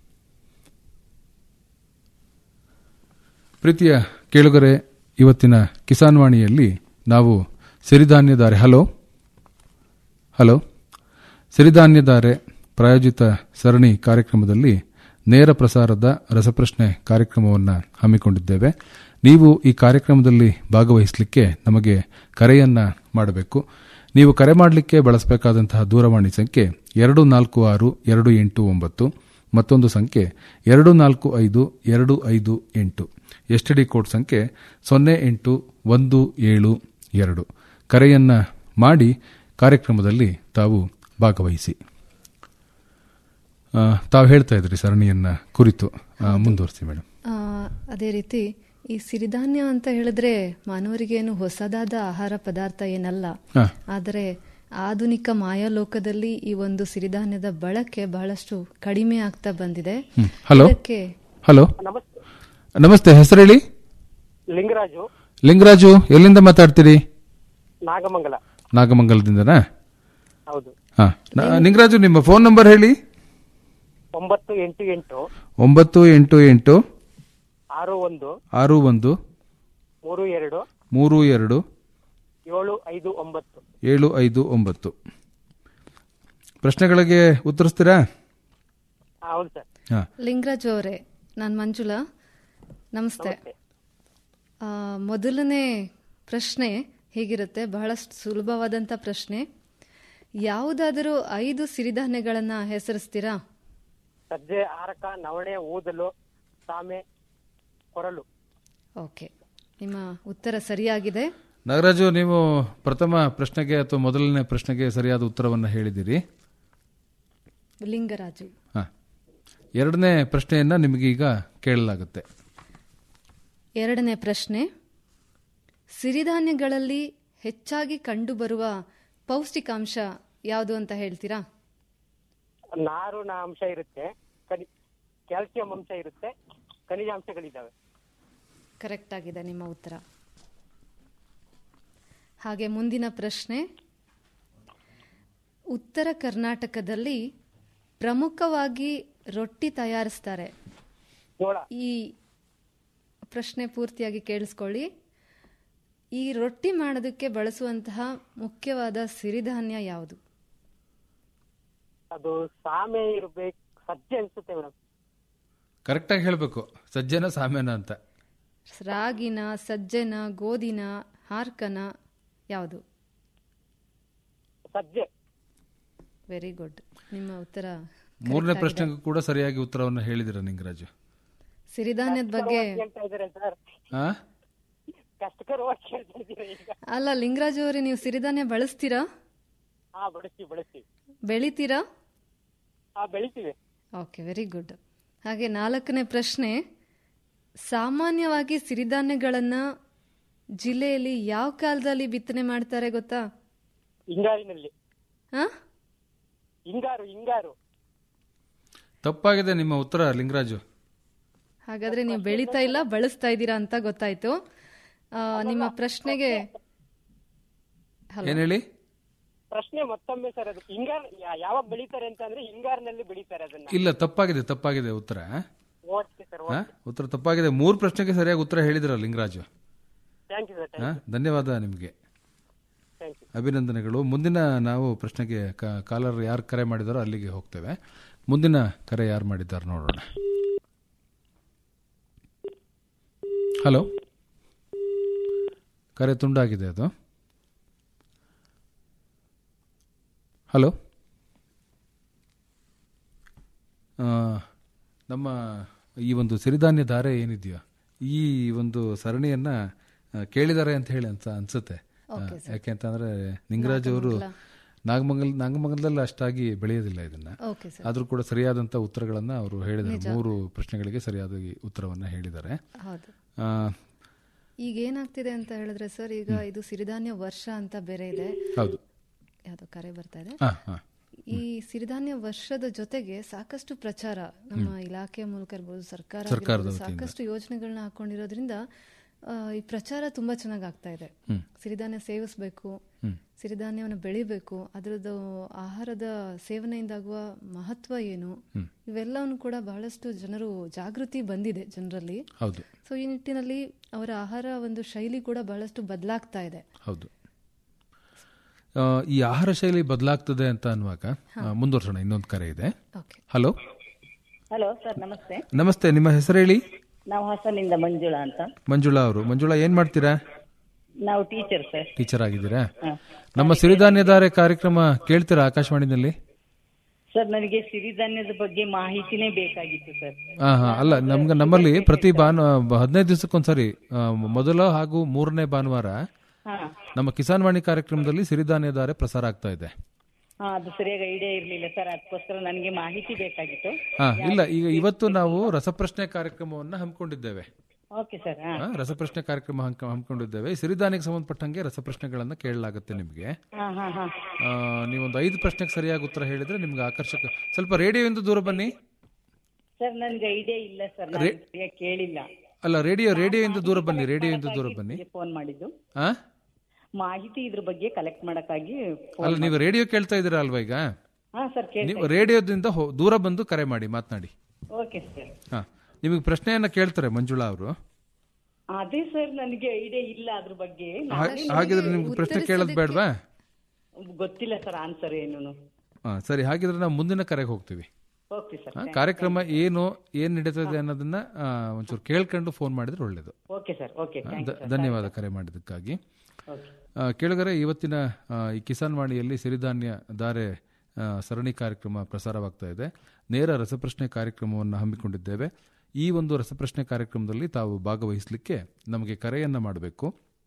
ಪ್ರೀತಿಯ ಕೇಳುಗರೆ ಇವತ್ತಿನ ಕಿಸಾನ್ ವಾಣಿಯಲ್ಲಿ ನಾವು ಸಿರಿಧಾನ್ಯಧಾರೆ ಹಲೋ ಹಲೋ ಸಿರಿಧಾನ್ಯಧಾರೆ ಪ್ರಾಯೋಜಿತ ಸರಣಿ ಕಾರ್ಯಕ್ರಮದಲ್ಲಿ ನೇರ ಪ್ರಸಾರದ ರಸಪ್ರಶ್ನೆ ಕಾರ್ಯಕ್ರಮವನ್ನು ಹಮ್ಮಿಕೊಂಡಿದ್ದೇವೆ ನೀವು ಈ ಕಾರ್ಯಕ್ರಮದಲ್ಲಿ ಭಾಗವಹಿಸಲಿಕ್ಕೆ ನಮಗೆ ಕರೆಯನ್ನ ಮಾಡಬೇಕು ನೀವು ಕರೆ ಮಾಡಲಿಕ್ಕೆ ಬಳಸಬೇಕಾದಂತಹ ದೂರವಾಣಿ ಸಂಖ್ಯೆ ಎರಡು ನಾಲ್ಕು ಆರು ಎರಡು ಎಂಟು ಒಂಬತ್ತು ಮತ್ತೊಂದು ಸಂಖ್ಯೆ ಎರಡು ನಾಲ್ಕು ಐದು ಎರಡು ಐದು ಎಂಟು ಎಸ್ ಡಿ ಕೋಡ್ ಸಂಖ್ಯೆ ಸೊನ್ನೆ ಎಂಟು ಒಂದು ಏಳು ಎರಡು ಕರೆಯನ್ನ ಮಾಡಿ ಕಾರ್ಯಕ್ರಮದಲ್ಲಿ ತಾವು ಭಾಗವಹಿಸಿ ಆ, ತಾವು ಹೇಳ್ತಾ ಇದ್ರಿ ಸರಣಿಯನ್ನ ಕುರಿತು ಆ, ಮುಂದುವರಿಸಿ ಮೇಡಮ್ ಆ, ಅದೇ ರೀತಿ ಈ ಸಿರಿಧಾನ್ಯ ಅಂತ ಹೇಳಿದ್ರೆ ಮಾನವರಿಗೇನು ಹೊಸದಾದ ಆಹಾರ ಪದಾರ್ಥ ಏನಲ್ಲ ಹಾ. ಆದರೆ ಆಧುನಿಕ ಮಾಯಾಲೋಕದಲ್ಲಿ ಈ ಒಂದು ಸಿರಿಧಾನ್ಯದ ಬಳಕೆ ಬಹಳಷ್ಟು ಕಡಿಮೆ ಆಗ್ತಾ ಬಂದಿದೆ ಹಲೋ ಇದಕ್ಕೆ ಹಲೋ ನಮಸ್ತೆ ನಮಸ್ತೆ ಹೆಸರು ಹೇಳಿ ಲಿಂಗರಾಜು ಲಿಂಗರಾಜು ಎಲ್ಲಿಂದ ಮಾತಾಡ್ತೀರಿ ನಾಗಮಂಗಲ ನಾಗಮಂಗಲದಿಂದನಾ ಹೌದು ಹಾ ನ- ಲಿಂಗರಾಜು ನಿಮ್ಮ ಫೋನ್ ನಂಬರ್ ಹೇಳಿ ಒಂಬತ್ತು ಎಂಟು ಎಂಟು ಒಂಬತ್ತು ಎಂಟು ಎಂಟು ಆರು ಒಂದು ಆರು ಒಂದು ಮೂರು ಎರಡು ಮೂರು ಎರಡು ಏಳು ಐದು ಒಂಬತ್ತು ಏಳು ಐದು ಒಂಬತ್ತು ಪ್ರಶ್ನೆಗಳಿಗೆ ಉತ್ತರಿಸ್ತೀರಾ ಆ, ಹೌದು ಸರ್ ಹಾ ಲಿಂಗರಾಜು ಅವರೇ ನಾನು ಮಂಜುಳಾ ನಮಸ್ತೆ ನಮಸ್ತೆ. ಆ, ಮೊದಲನೇ ಪ್ರಶ್ನೆ ಹೇಗಿರುತ್ತೆ ಬಹಳಷ್ಟು ಸುಲಭವಾದಂಥ ಪ್ರಶ್ನೆ ಯಾವುದಾದರೂ ಐದು ಸಿರಿಧಾನ್ಯಗಳನ್ನ ಹೆಸರಿಸ್ತೀರಾ ಸಜ್ಜೆ ಆರಕ ನವಣೆ ಊದಲು ಸಾಮೆ ಕೊರಲು ಓಕೆ ನಿಮ್ಮ ಉತ್ತರ ಸರಿಯಾಗಿದೆ ನಾಗರಾಜು ನೀವು ಪ್ರಥಮ ಪ್ರಶ್ನೆಗೆ ಅಥವಾ ಮೊದಲನೇ ಪ್ರಶ್ನೆಗೆ ಸರಿಯಾದ ಉತ್ತರವನ್ನು ಹೇಳಿದಿರಿ ಲಿಂಗರಾಜು ಹಾ ಎರಡನೇ ಪ್ರಶ್ನೆಯನ್ನ ನಿಮಗೆ ಈಗ ಕೇಳಲಾಗುತ್ತೆ ಎರಡನೇ ಪ್ರಶ್ನೆ ಸಿರಿಧಾನ್ಯಗಳಲ್ಲಿ ಹೆಚ್ಚಾಗಿ ಕಂಡುಬರುವ ಪೌಷ್ಟಿಕಾಂಶ ಯಾವುದು ಅಂತ ಹೇಳ್ತೀರಾ ನಾರಿನ ಅಂಶ ಇರುತ್ತೆ ಕನಿ ಕ್ಯಾಲ್ಸಿಯಂ ಅಂಶ ಇರುತ್ತೆ ಖನಿಜಾಂಶಗಳಿದ್ದಾವೆ ಕರೆಕ್ಟ್ ಆಗಿದೆ ನಿಮ್ಮ ಉತ್ತರ ಹಾಗೆ ಮುಂದಿನ ಪ್ರಶ್ನೆ ಉತ್ತರ ಕರ್ನಾಟಕದಲ್ಲಿ ಪ್ರಮುಖವಾಗಿ ರೊಟ್ಟಿ ತಯಾರಿಸ್ತಾರೆ ಜೋಳ ಈ ಪ್ರಶ್ನೆ ಪೂರ್ತಿಯಾಗಿ ಕೇಳಿಸ್ಕೊಳ್ಳಿ ಈ ರೊಟ್ಟಿ ಮಾಡೋದಕ್ಕೆ ಬಳಸುವಂತಹ ಮುಖ್ಯವಾದ ಸಿರಿಧಾನ್ಯ ಯಾವುದು ಅದು ಸಾಮೆ ಇರ್ಬೇಕು ಸಜ್ಜೆ ಅನ್ಸುತ್ತೆ ಮೇಡಮ್ ಕರೆಕ್ಟಾಗಿ ಹೇಳಬೇಕು ಸಜ್ಜನ ಸಾಮ್ಯನ ಅಂತ ರಾಗಿನ ಸಜ್ಜೆನ ಗೋಧಿನ ಹಾರ್ಕನ ಯಾವುದು ಸಜ್ಜೆ ವೆರಿ ಗುಡ್ ನಿಮ್ಮ ಉತ್ತರ ಮೂರನೇ ಪ್ರಶ್ನೆಗೂ ಕೂಡ ಸರಿಯಾಗಿ ಉತ್ತರವನ್ನು ಹೇಳಿದಿರ ನಿಂಗರಾಜು ಸಿರಿಧಾನ್ಯದ ಬಗ್ಗೆ ಕೇಳ್ತಾ ಇದಾರೆ ಸರ್ ಆ ಕಷ್ಟಕರವಾಗಿ ಕೇಳ್ತಾ ಇದ್ದೀರಾ ಈಗ ಅಲ್ಲ ಲಿಂಗರಾಜು ಅವರೇ ನೀವು ಸಿರಿಧಾನ್ಯ ಬಳಸ್ತೀರಾ ಹಾ ಬಳಸ್ತೀವಿ ಬಳಸ್ತೀವಿ ಬೆಳಿತೀರಾ ಹಾ ಬೆಳಿತೀವಿ ಓಕೆ ವೆರಿ ಗುಡ್ ಹಾಗೆ ನಾಲ್ಕನೇ ಪ್ರಶ್ನೆ ಸಾಮಾನ್ಯವಾಗಿ ಸಿರಿಧಾನ್ಯಗಳನ್ನ ಜಿಲ್ಲೆಯಲ್ಲಿ ಯಾವ ಕಾಲದಲ್ಲಿ ಬಿತ್ತನೆ ಮಾಡ್ತಾರೆ ಗೊತ್ತಾ ಹಿಂಗಾರಿನಲ್ಲಿ ಹಾ ಹಿಂಗಾರು ಹಿಂಗಾರು ತಪ್ಪಾಗಿದೆ ನಿಮ್ಮ ಉತ್ತರ ಲಿಂಗರಾಜು ಹಾಗಾದ್ರೆ ನೀವು ಬೆಳೀತಾ ಇಲ್ಲ ಬಳಸ್ತಾ ಇದ್ದೀರಾ ಅಂತ ಗೊತ್ತಾಯ್ತು ಆ, ನಿಮ್ಮ ಪ್ರಶ್ನೆಗೆ ಏನ್ ಹೇಳಿ ಪ್ರಶ್ನೆ ಮತ್ತೊಮ್ಮೆ ಸರ್ ಅದು ಹಿಂಗಾರ್ ಯಾ- ಯಾವಾಗ ಬೆಳಿತಾರೆ ಅಂತ ಅಂದ್ರೆ ಹಿಂಗಾರಿನಲ್ಲಿ ಬೆಳಿತಾರೆ ಅದನ್ನ ಇಲ್ಲ ತಪ್ಪಾಗಿದೆ ತಪ್ಪಾಗಿದೆ ಉತ್ತರ ಓಕೆ ಸರ್ ಆ? ಉತ್ತರ ತಪ್ಪಾಗಿದೆ ಮೂರು ಪ್ರಶ್ನೆಗೆ ಸರಿಯಾಗಿ ಉತ್ತರ ಹೇಳಿದಿರ ಲಿಂಗರಾಜು ಥ್ಯಾಂಕ್ ಯು ಸರ್ ಆ? ಧನ್ಯವಾದ ನಿಮಗೆ ಥ್ಯಾಂಕ್ ಯು ಅಭಿನಂದನೆಗಳು ಮುಂದಿನ ನಾವು ಪ್ರಶ್ನೆಗೆ ಕ- ಕಾಲರ್ ಯಾರು ಕರೆ ಮಾಡಿದಾರೋ ಅಲ್ಲಿಗೆ ಹೋಗ್ತೇವೆ ಮುಂದಿನ ಕರೆ ಯಾರು ಮಾಡಿದ್ದಾರೆ ನೋಡೋಣ ಹಲೋ ಕರೆ ತುಂಡಾಗಿದೆ ಅದು ಹಲೋ ಆ, ನಮ್ಮ ಈ ಒಂದು ಸಿರಿಧಾನ್ಯ ಧಾರೆ ಏನಿದೆಯೋ ಈ ಒಂದು ಸರಣಿಯನ್ನ ಆ, ಕೇಳಿದ್ದಾರೆ ಅಂತ ಹೇಳಿ ಅನ್ಸ ಅನ್ಸುತ್ತೆ ಆ, ಯಾಕೆಂತಂದ್ರೆ ನಿಂಗರಾಜ್ ಅವರು ನಾಗಮಂಗಲ್ ನಾಗಮಂಗಲದಲ್ಲಿ ಅಷ್ಟಾಗಿ ಬೆಳೆಯೋದಿಲ್ಲ ಇದನ್ನ ಓಕೆ ಸರ್ ಆದ್ರೂ ಕೂಡ ಸರಿಯಾದಂತ ಉತ್ತರಗಳನ್ನ ಅವರು ಹೇಳಿದ್ದಾರೆ ಮೂರು ಪ್ರಶ್ನೆಗಳಿಗೆ ಸರಿಯಾದ ಉತ್ತರವನ್ನ ಹೇಳಿದ್ದಾರೆ ಹೌದು ಆ, ಈಗ ಏನಾಗ್ತಿದೆ ಅಂತ ಹೇಳಿದ್ರೆ ಸರ್ ಈಗ ಇದು ಸಿರಿಧಾನ್ಯ ವರ್ಷ ಅಂತ ಬೇರೆ ಇದೆ ಹೌದು ಯಾವ್ದೋ ಕರೆ ಬರ್ತಾ ಇದೆ ಹಾ ಹಾ ಈ ಸಿರಿಧಾನ್ಯ ವರ್ಷದ ಜೊತೆಗೆ ಸಾಕಷ್ಟು ಪ್ರಚಾರ ನಮ್ಮ ಇಲಾಖೆಯ ಮೂಲಕ ಇರ್ಬೋದು ಸರ್ಕಾರ ಸರ್ಕಾರದ ಆಗಿರ್ಬೋದು, ಸಾಕಷ್ಟು ಯೋಜನೆಗಳನ್ನ ಹಾಕೊಂಡಿರೋದ್ರಿಂದ ಆ, ಈ ಪ್ರಚಾರ ತುಂಬಾ ಚೆನ್ನಾಗಿ ಆಗ್ತಾ ಇದೆ ಸಿರಿಧಾನ್ಯ ಸೇವಿಸಬೇಕು ಸಿರಿಧಾನ್ಯವನ್ನು ಬೆಳಿಬೇಕು ಅದರದ್ದು ಆಹಾರದ ಸೇವನೆಯಿಂದಾಗುವ ಮಹತ್ವ ಏನು ಇವೆಲ್ಲವನ್ನು ಕೂಡ ಬಹಳಷ್ಟು ಜನರು ಜಾಗೃತಿ ಬಂದಿದೆ ಜನರಲ್ಲಿ ಹೌದು ಸೊ ಈ ನಿಟ್ಟಿನಲ್ಲಿ ಅವರ ಆಹಾರ ಒಂದು ಶೈಲಿ ಕೂಡ ಬಹಳಷ್ಟು ಬದಲಾಗ್ತಾ ಇದೆ ಹೌದು ಆ, ಈ ಆಹಾರ ಶೈಲಿ ಬದಲಾಗ್ತದೆ ಅಂತ ಅನ್ನುವಾಗ ಆ, ಮುಂದುವರ್ಸೋಣ ಇನ್ನೊಂದು ಕರೆ ಇದೆ ಓಕೆ ಹಲೋ ಹಲೋ ಸರ್ ನಮಸ್ತೆ ನಮಸ್ತೆ ನಿಮ್ಮ ಹೆಸರು ಹೇಳಿ ನಾವು ಹಾಸನಿಂದ ಮಂಜುಳಾ ಅಂತ ಮಂಜುಳಾ ಅವರು ಮಂಜುಳಾ ಏನ್ ಮಾಡ್ತೀರಾ ನಾವು ಟೀಚರ್ ಸರ್ ಟೀಚರ್ ಆಗಿದ್ದೀರಾ ನಮ್ಮ ಸಿರಿಧಾನ್ಯಧಾರೆ ಕಾರ್ಯಕ್ರಮ ಕೇಳ್ತೀರಾ ಆಕಾಶವಾಣಿನಲ್ಲಿ ಸರ್ ನನಗೆ ಸಿರಿಧಾನ್ಯದ ಬಗ್ಗೆ ಮಾಹಿತಿನೇ ಬೇಕಾಗಿತ್ತು ಸರ್ ಹಾ ಹಾ ಅಲ್ಲ ನಮ್ಗೆ ನಮ್ಮಲ್ಲಿ ಪ್ರತಿ ಭಾನು ಹದಿನೈದು ದಿವಸಕ್ಕೊಂದ್ಸರಿ ಆ, ಮೊದಲ ಹಾಗೂ ಮೂರನೇ ಭಾನುವಾರ ಹಾ ನಮ್ಮ ಕಿಸಾನ್ ವಾಣಿ ಕಾರ್ಯಕ್ರಮದಲ್ಲಿ ಸಿರಿಧಾನ್ಯಧಾರೆ ಪ್ರಸಾರ ಆಗ್ತಾ ಇದೆ ಹಾ ಅದು ಸರಿಯಾಗಿ ಐಡಿಯಾ ಇರ್ಲಿಲ್ಲ ಸರ್ ಅದಕ್ಕೋಸ್ಕರ ನನಗೆ ಮಾಹಿತಿ ಬೇಕಾಗಿತ್ತು ಹಾ ಇಲ್ಲ ಈಗ ಇವತ್ತು ನಾವು ರಸಪ್ರಶ್ನೆ ಕಾರ್ಯಕ್ರಮವನ್ನ ಹಮ್ಮಿಕೊಂಡಿದ್ದೇವೆ ಓಕೆ ಸರ್ ಹಾ ಆ, ರಸಪ್ರಶ್ನೆ ಕಾರ್ಯಕ್ರಮ ಹಮ್ಕ- ಹಮ್ಮಿಕೊಂಡಿದ್ದೇವೆ ಸಿರಿಧಾನ್ಯಕ್ಕೆ ಸಂಬಂಧಪಟ್ಟಂಗೆ ರಸಪ್ರಶ್ನೆಗಳನ್ನ ಕೇಳಲಾಗುತ್ತೆ ನಿಮಗೆ ಹಾ ಹಾ ಹಾ ಆ, ನೀವೊಂದು ಐದು ಪ್ರಶ್ನೆಗೆ ಸರಿಯಾಗಿ ಉತ್ತರ ಹೇಳಿದ್ರೆ ನಿಮ್ಗೆ ಆಕರ್ಷಕ ಸ್ವಲ್ಪ ರೇಡಿಯೋಯಿಂದ ದೂರ ಬನ್ನಿ ಸರ್ ನನಗೆ ಐಡಿಯಾ ಇಲ್ಲ ಸರ್ ನಾನು ಸರಿಯಾಗಿ ಕೇಳಿಲ್ಲ ಅಲ್ಲ ರೇಡಿಯೋ ರೇಡಿಯೋಯಿಂದ ದೂರ ಬನ್ನಿ ರೇಡಿಯೋಯಿಂದ ದೂರ ಬನ್ನಿ ಫೋನ್ ಮಾಡಿದ್ದು ಆ ಮಾಹಿತಿ ಇದ್ರ ಬಗ್ಗೆ ಕಲೆಕ್ಟ್ ಮಾಡಕ್ಕಾಗಿ phone- ಅಲ್ಲ ನೀವು ರೇಡಿಯೋ ಕೇಳ್ತಾ ಇದ್ದೀರಾ ಅಲ್ವಾ ಈಗ ಹಾ ಸರ್ ಕೇಳಿ ನೀವು ರೇಡಿಯೋದಿಂದ ಹೋ- ದೂರ ಬಂದು ಕರೆ ಮಾಡಿ ಮಾತನಾಡಿ ಓಕೆ ಸರ್ ಹಾ ನಿಮಗೆ ಪ್ರಶ್ನೆಯನ್ನ ಕೇಳ್ತಾರೆ ಮಂಜುಳಾ ಅವರು ಅದೇ ಸರ್ ನನಗೆ ಐಡಿಯಾ ಇಲ್ಲ ಅದ್ರ ಬಗ್ಗೆ ಹಾಗಿದ್ರೆ ನಿಮ್ಗೆ ಪ್ರಶ್ನೆ ಕೇಳೋದು ಬೇಡವಾ ಗೊತ್ತಿಲ್ಲ ಸರ್ ಆನ್ಸರ್ ಏನು ಹಾ ಸರಿ ಹಾಗಿದ್ರೆ ನಾವು ಮುಂದಿನ ಕರೆಗೆ ಹೋಗ್ತೀವಿ ಓಕೆ ಸರ್ ಆ, ಕಾರ್ಯಕ್ರಮ ಏನು ಏನ್ ನಡೀತದೆ ಅನ್ನೋದನ್ನ ಆ, ಒಂಚೂರು ಕೇಳ್ಕೊಂಡು ಫೋನ್ ಮಾಡಿದ್ರೆ ಒಳ್ಳೇದು ಓಕೆ ಸರ್ ಓಕೆ ಆ, ಧ- ಧನ್ಯವಾದ ಕರೆ ಮಾಡಿದ್ದಕ್ಕಾಗಿ ಓಕೆ ಆ, ಕೇಳುಗರೆ ಇವತ್ತಿನ ಆ, ಈ ಕಿಸಾನ್ ವಾಣಿಯಲ್ಲಿ ಸಿರಿಧಾನ್ಯ ಧಾರೆ ಆ, ಸರಣಿ ಕಾರ್ಯಕ್ರಮ ಪ್ರಸಾರವಾಗ್ತಾ ಇದೆ ನೇರ ರಸಪ್ರಶ್ನೆ ಕಾರ್ಯಕ್ರಮವನ್ನು ಹಮ್ಮಿಕೊಂಡಿದ್ದೇವೆ ಈ ಒಂದು ರಸಪ್ರಶ್ನೆ ಕಾರ್ಯಕ್ರಮದಲ್ಲಿ ತಾವು ಭಾಗವಹಿಸಲಿಕ್ಕೆ ನಮಗೆ ಕರೆಯನ್ನ ಮಾಡಬೇಕು